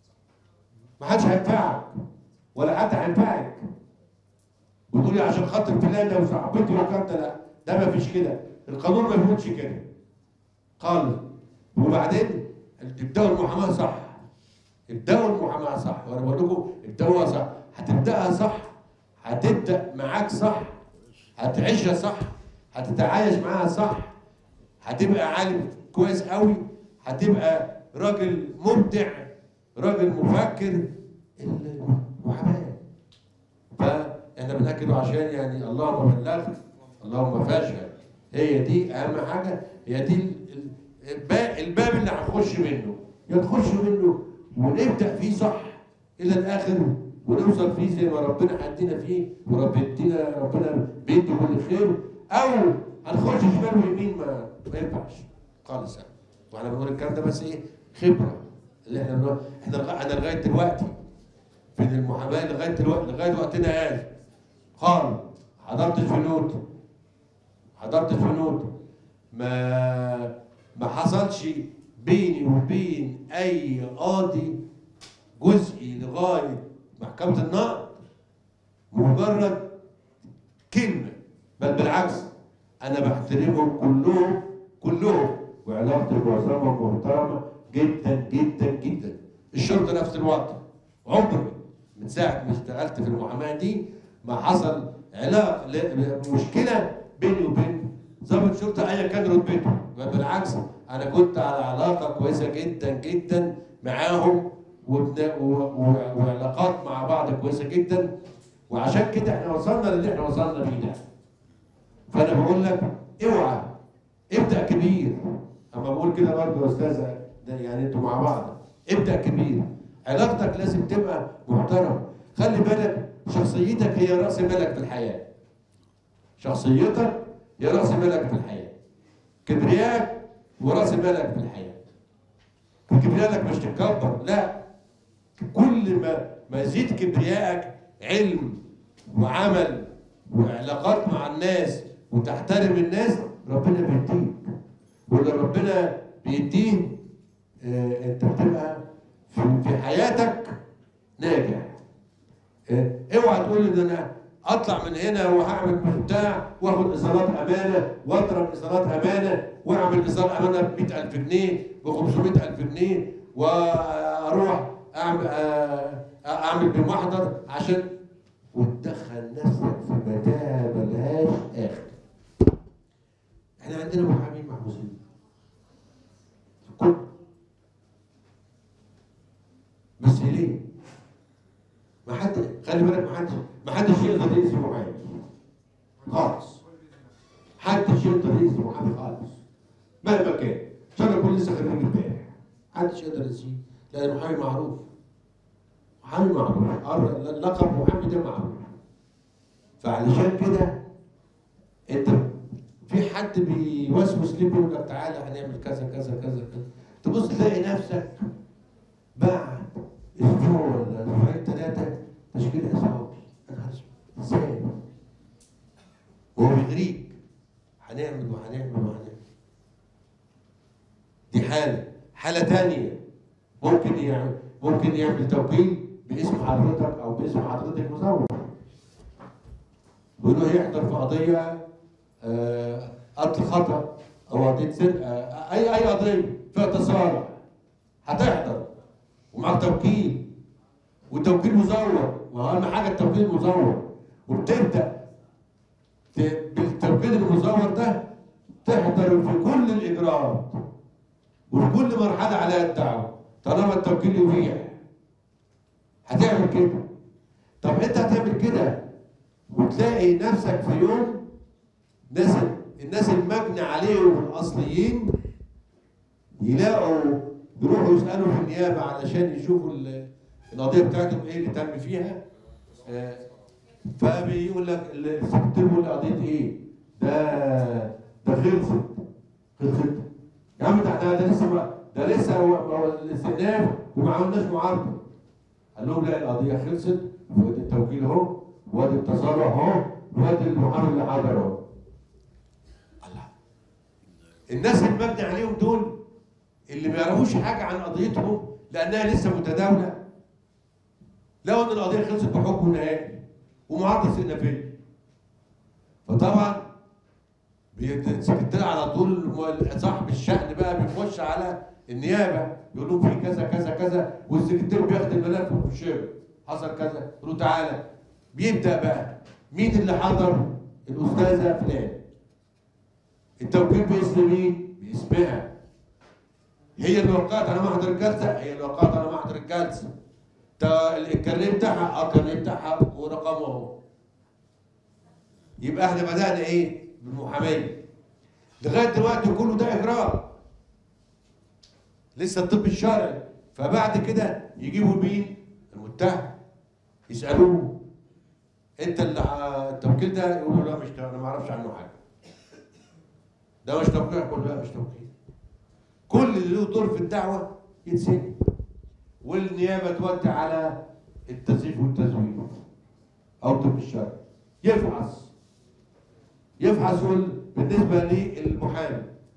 ما حدش هينفعك ولا حد هينفعك وتقول لي عشان خاطر فلان وصاحبتي وكانت لا ده ما فيش كده القانون ما بيقولش كده خالص وبعدين تبداوا المحاماه صح ابداوا المحاماه صح وانا بقول لكم ابداوها صح هتبداها صح هتبدا معاك صح هتعيشها صح هتتعايش معاها صح هتبقى عالم كويس قوي هتبقى راجل مبدع راجل مفكر المحاماه فاحنا بناكد عشان يعني اللهم بلغت اللهم فاشهد هي دي اهم حاجه هي دي ال- ال- الباب الباب اللي هنخش منه يا نخش منه ونبدا فيه صح الى الاخر ونوصل فيه زي ما ربنا هدينا فيه ورب يدينا ربنا بيدي كل خير او هنخش شمال ويمين ما ما ينفعش خالص يعني واحنا بنقول الكلام ده بس ايه خبره اللي احنا بنقول احنا لغا- انا لغايه دلوقتي في المحاماه لغايه دلوقتي لغايه وقتنا هذا خالص حضرت الفنود حضرت الفنود ما ما حصلش بيني وبين اي قاضي جزئي لغايه محكمه النقد مجرد كلمه بل بالعكس انا بحترمهم كلهم كلهم وعلاقتي بمعظمهم محترمه جدا جدا جدا الشرطه نفس الوضع عمري من ساعه ما اشتغلت في المحاماه دي ما حصل علاقه ل- مشكله بيني وبين ضابط شرطه ايا كان رتبته بل بالعكس انا كنت على علاقه كويسه جدا جدا معاهم وبن- و- و- وعلاقات مع بعض كويسه جدا وعشان كده احنا وصلنا للي احنا وصلنا بيه ده فانا بقول لك اوعى ابدا كبير اما بقول كده برضه يا استاذه ده يعني انتوا مع بعض ابدا كبير علاقتك لازم تبقى محترم خلي بالك شخصيتك هي راس مالك في الحياه شخصيتك هي راس مالك في الحياه كبرياءك وراس مالك في الحياه كبريائك مش تتكبر لا كل ما ما يزيد كبريائك علم وعمل وعلاقات مع الناس وتحترم الناس ربنا بيديك واللي ربنا بيديه آه، انت بتبقى في, في حياتك ناجح آه، اوعى تقول ان انا اطلع من هنا وهعمل بتاع واخد ايصالات امانه واضرب ايصالات امانه واعمل ايصال امانه ب 100000 جنيه ب 500000 جنيه واروح اعمل آه، اعمل بمحضر عشان وتدخل نفسك في متاهه ملهاش اخر. احنا عندنا محامين محبوسين. في كل بس ليه؟ ما حد خلي بالك ما حدش ما حدش يقدر يأذي محامي خالص. حدش يقدر يأذي محامي خالص. مهما كان. عشان اكون لسه خريج امبارح. محدش يقدر يأذيه لأن المحامي معروف. محامي معروف أر- لقب محامي ده معروف فعلشان كده انت في حد بيوسوس ليك يقول لك تعالى هنعمل كذا كذا كذا كذا تبص تلاقي نفسك بعد اسبوع ولا اسبوعين ثلاثه تشكيل اسعافي يا نهار اسود ازاي؟ وهو بيغريك هنعمل وهنعمل وهنعمل دي حاله حاله ثانيه ممكن يعمل ممكن يعمل توكيل باسم حضرتك او باسم حضرتك مزور وانه يحضر في قضيه آه، قتل خطا او قضيه سرقه آه، اي اي قضيه فيها تصارع هتحضر ومعاك توكيل والتوكيل مزور واهم حاجه التوكيل المزور وبتبدا ت- بالتوكيل المزور ده تحضر في كل الاجراءات وفي كل مرحله عليها الدعوه طالما التوكيل يبيح هتعمل كده طب انت هتعمل كده وتلاقي نفسك في يوم ناس الناس المجني عليهم الاصليين يلاقوا يروحوا يسالوا في النيابه علشان يشوفوا ال- القضيه بتاعتهم ايه اللي تم فيها آه، فبيقول لك السكرتير بيقول قضيه ايه؟ ده ده خلصت خلصت يا عم ده ده, ده لسه ما ده لسه هو هو الاستئناف وما عملناش معارضه قال لهم لا القضيه خلصت وادي التوكيل اهو وادي التصالح اهو وادي المحامي اللي حضر اهو الله الناس المبني عليهم دول اللي ما يعرفوش حاجه عن قضيتهم لانها لسه متداوله لقوا ان القضيه خلصت بحكم نهائي ومعارضه استئنافيه فطبعا السكرتير على طول م- صاحب الشأن بقى بيخش على النيابه يقول لهم في كذا كذا كذا والسكرتير بياخد الملف ويخش حصل كذا يقول له تعالى بيبدا بقى مين اللي حضر الاستاذه فلان التوكيل باسم مين؟ باسمها هي اللي وقعت انا محضر الجلسه هي اللي وقعت انا محضر الجلسه تا- الكارنيه بتاعها اه الكارنيه بتاعها ورقمه اهو يبقى احنا بدانا ايه؟ بالمحاميه لغايه دلوقتي كله ده اجراء لسه الطب الشرعي فبعد كده يجيبوا مين؟ المتهم يسالوه انت اللي ع- التوكيل ده يقولوا لا مش انا ما اعرفش عنه حاجه ده مش توقيع يقول لا مش توقيع كل اللي له دور في الدعوه يتسجن والنيابه تودي على التزييف والتزوير او الطب الشرعي يفحص يفحص يقول بالنسبه للمحامي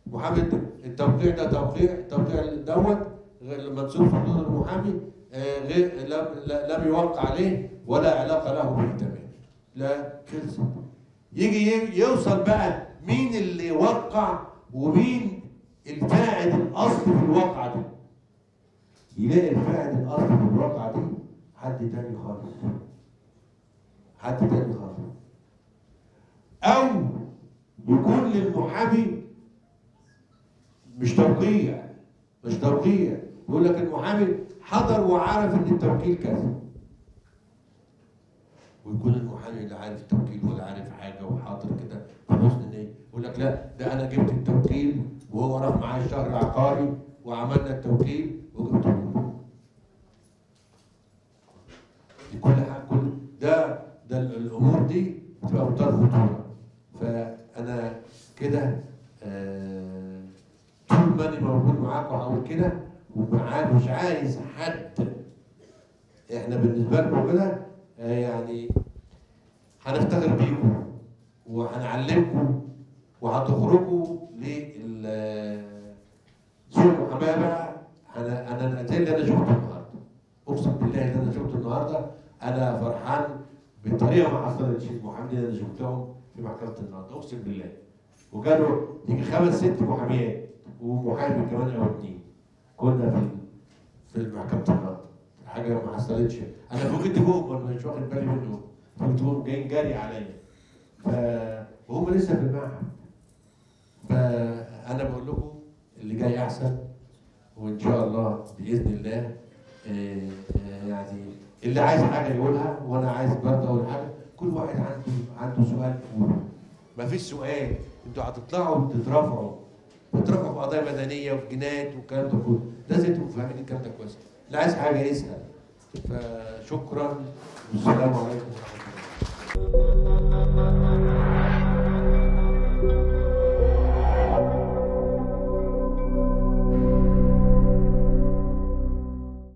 محامي التوقيع ده توقيع التوقيع دوت غير منسوب صدور المحامي آه، غير لم لا- لم يوقع عليه ولا علاقه له به تمام لا خلصت يجي ي- يوصل بقى مين اللي وقع ومين الفاعل الاصلي في الواقعه دي يلاقي الفاعل الاصلي في الواقعه دي حد تاني خالص حد تاني خالص او يكون للمحامي مش توقيع مش توقيع يقول لك المحامي حضر وعرف ان التوكيل كذا ويكون المحامي اللي عارف التوكيل ولا عارف حاجه وحاضر كده بحسن نيه يقول لك لا ده انا جبت التوكيل وهو راح معايا الشهر العقاري وعملنا التوكيل وجبته له. دي كل حاجه كل ده ده الامور دي بتبقى منتهى الخطوره فانا كده آه، طول ما انا موجود معاكم هقول كده ومعاك مش عايز حد احنا بالنسبه لكم كده آه، يعني هنفتخر بيكم وهنعلمكم وهتخرجوا لل سوق المحاماه بقى انا انا زي اللي انا شفته النهارده اقسم بالله اللي انا شفته النهارده انا فرحان بطريقه ما حصلتش المحامين اللي انا شفتهم في محكمه النهارده اقسم بالله وكانوا يجي خمس ست محاميات ومحامي كمان او اتنين كنا في في محكمه النهارده حاجه ما حصلتش انا فوجئت بهم وانا مش واخد بالي منهم فوجئتهم جايين جري عليا ف وهم لسه في المعهد فانا بقول لكم اللي جاي احسن وان شاء الله باذن الله آه، آه، يعني اللي عايز حاجه يقولها وانا عايز برضه اقول حاجه كل واحد عنده عنده سؤال يقوله ما فيش سؤال انتوا هتطلعوا تترافعوا تترافعوا في قضايا مدنيه وفي جنايات والكلام ده كله لازم تبقوا فاهمين الكلام ده كويس اللي عايز حاجه يسال فشكرا والسلام عليكم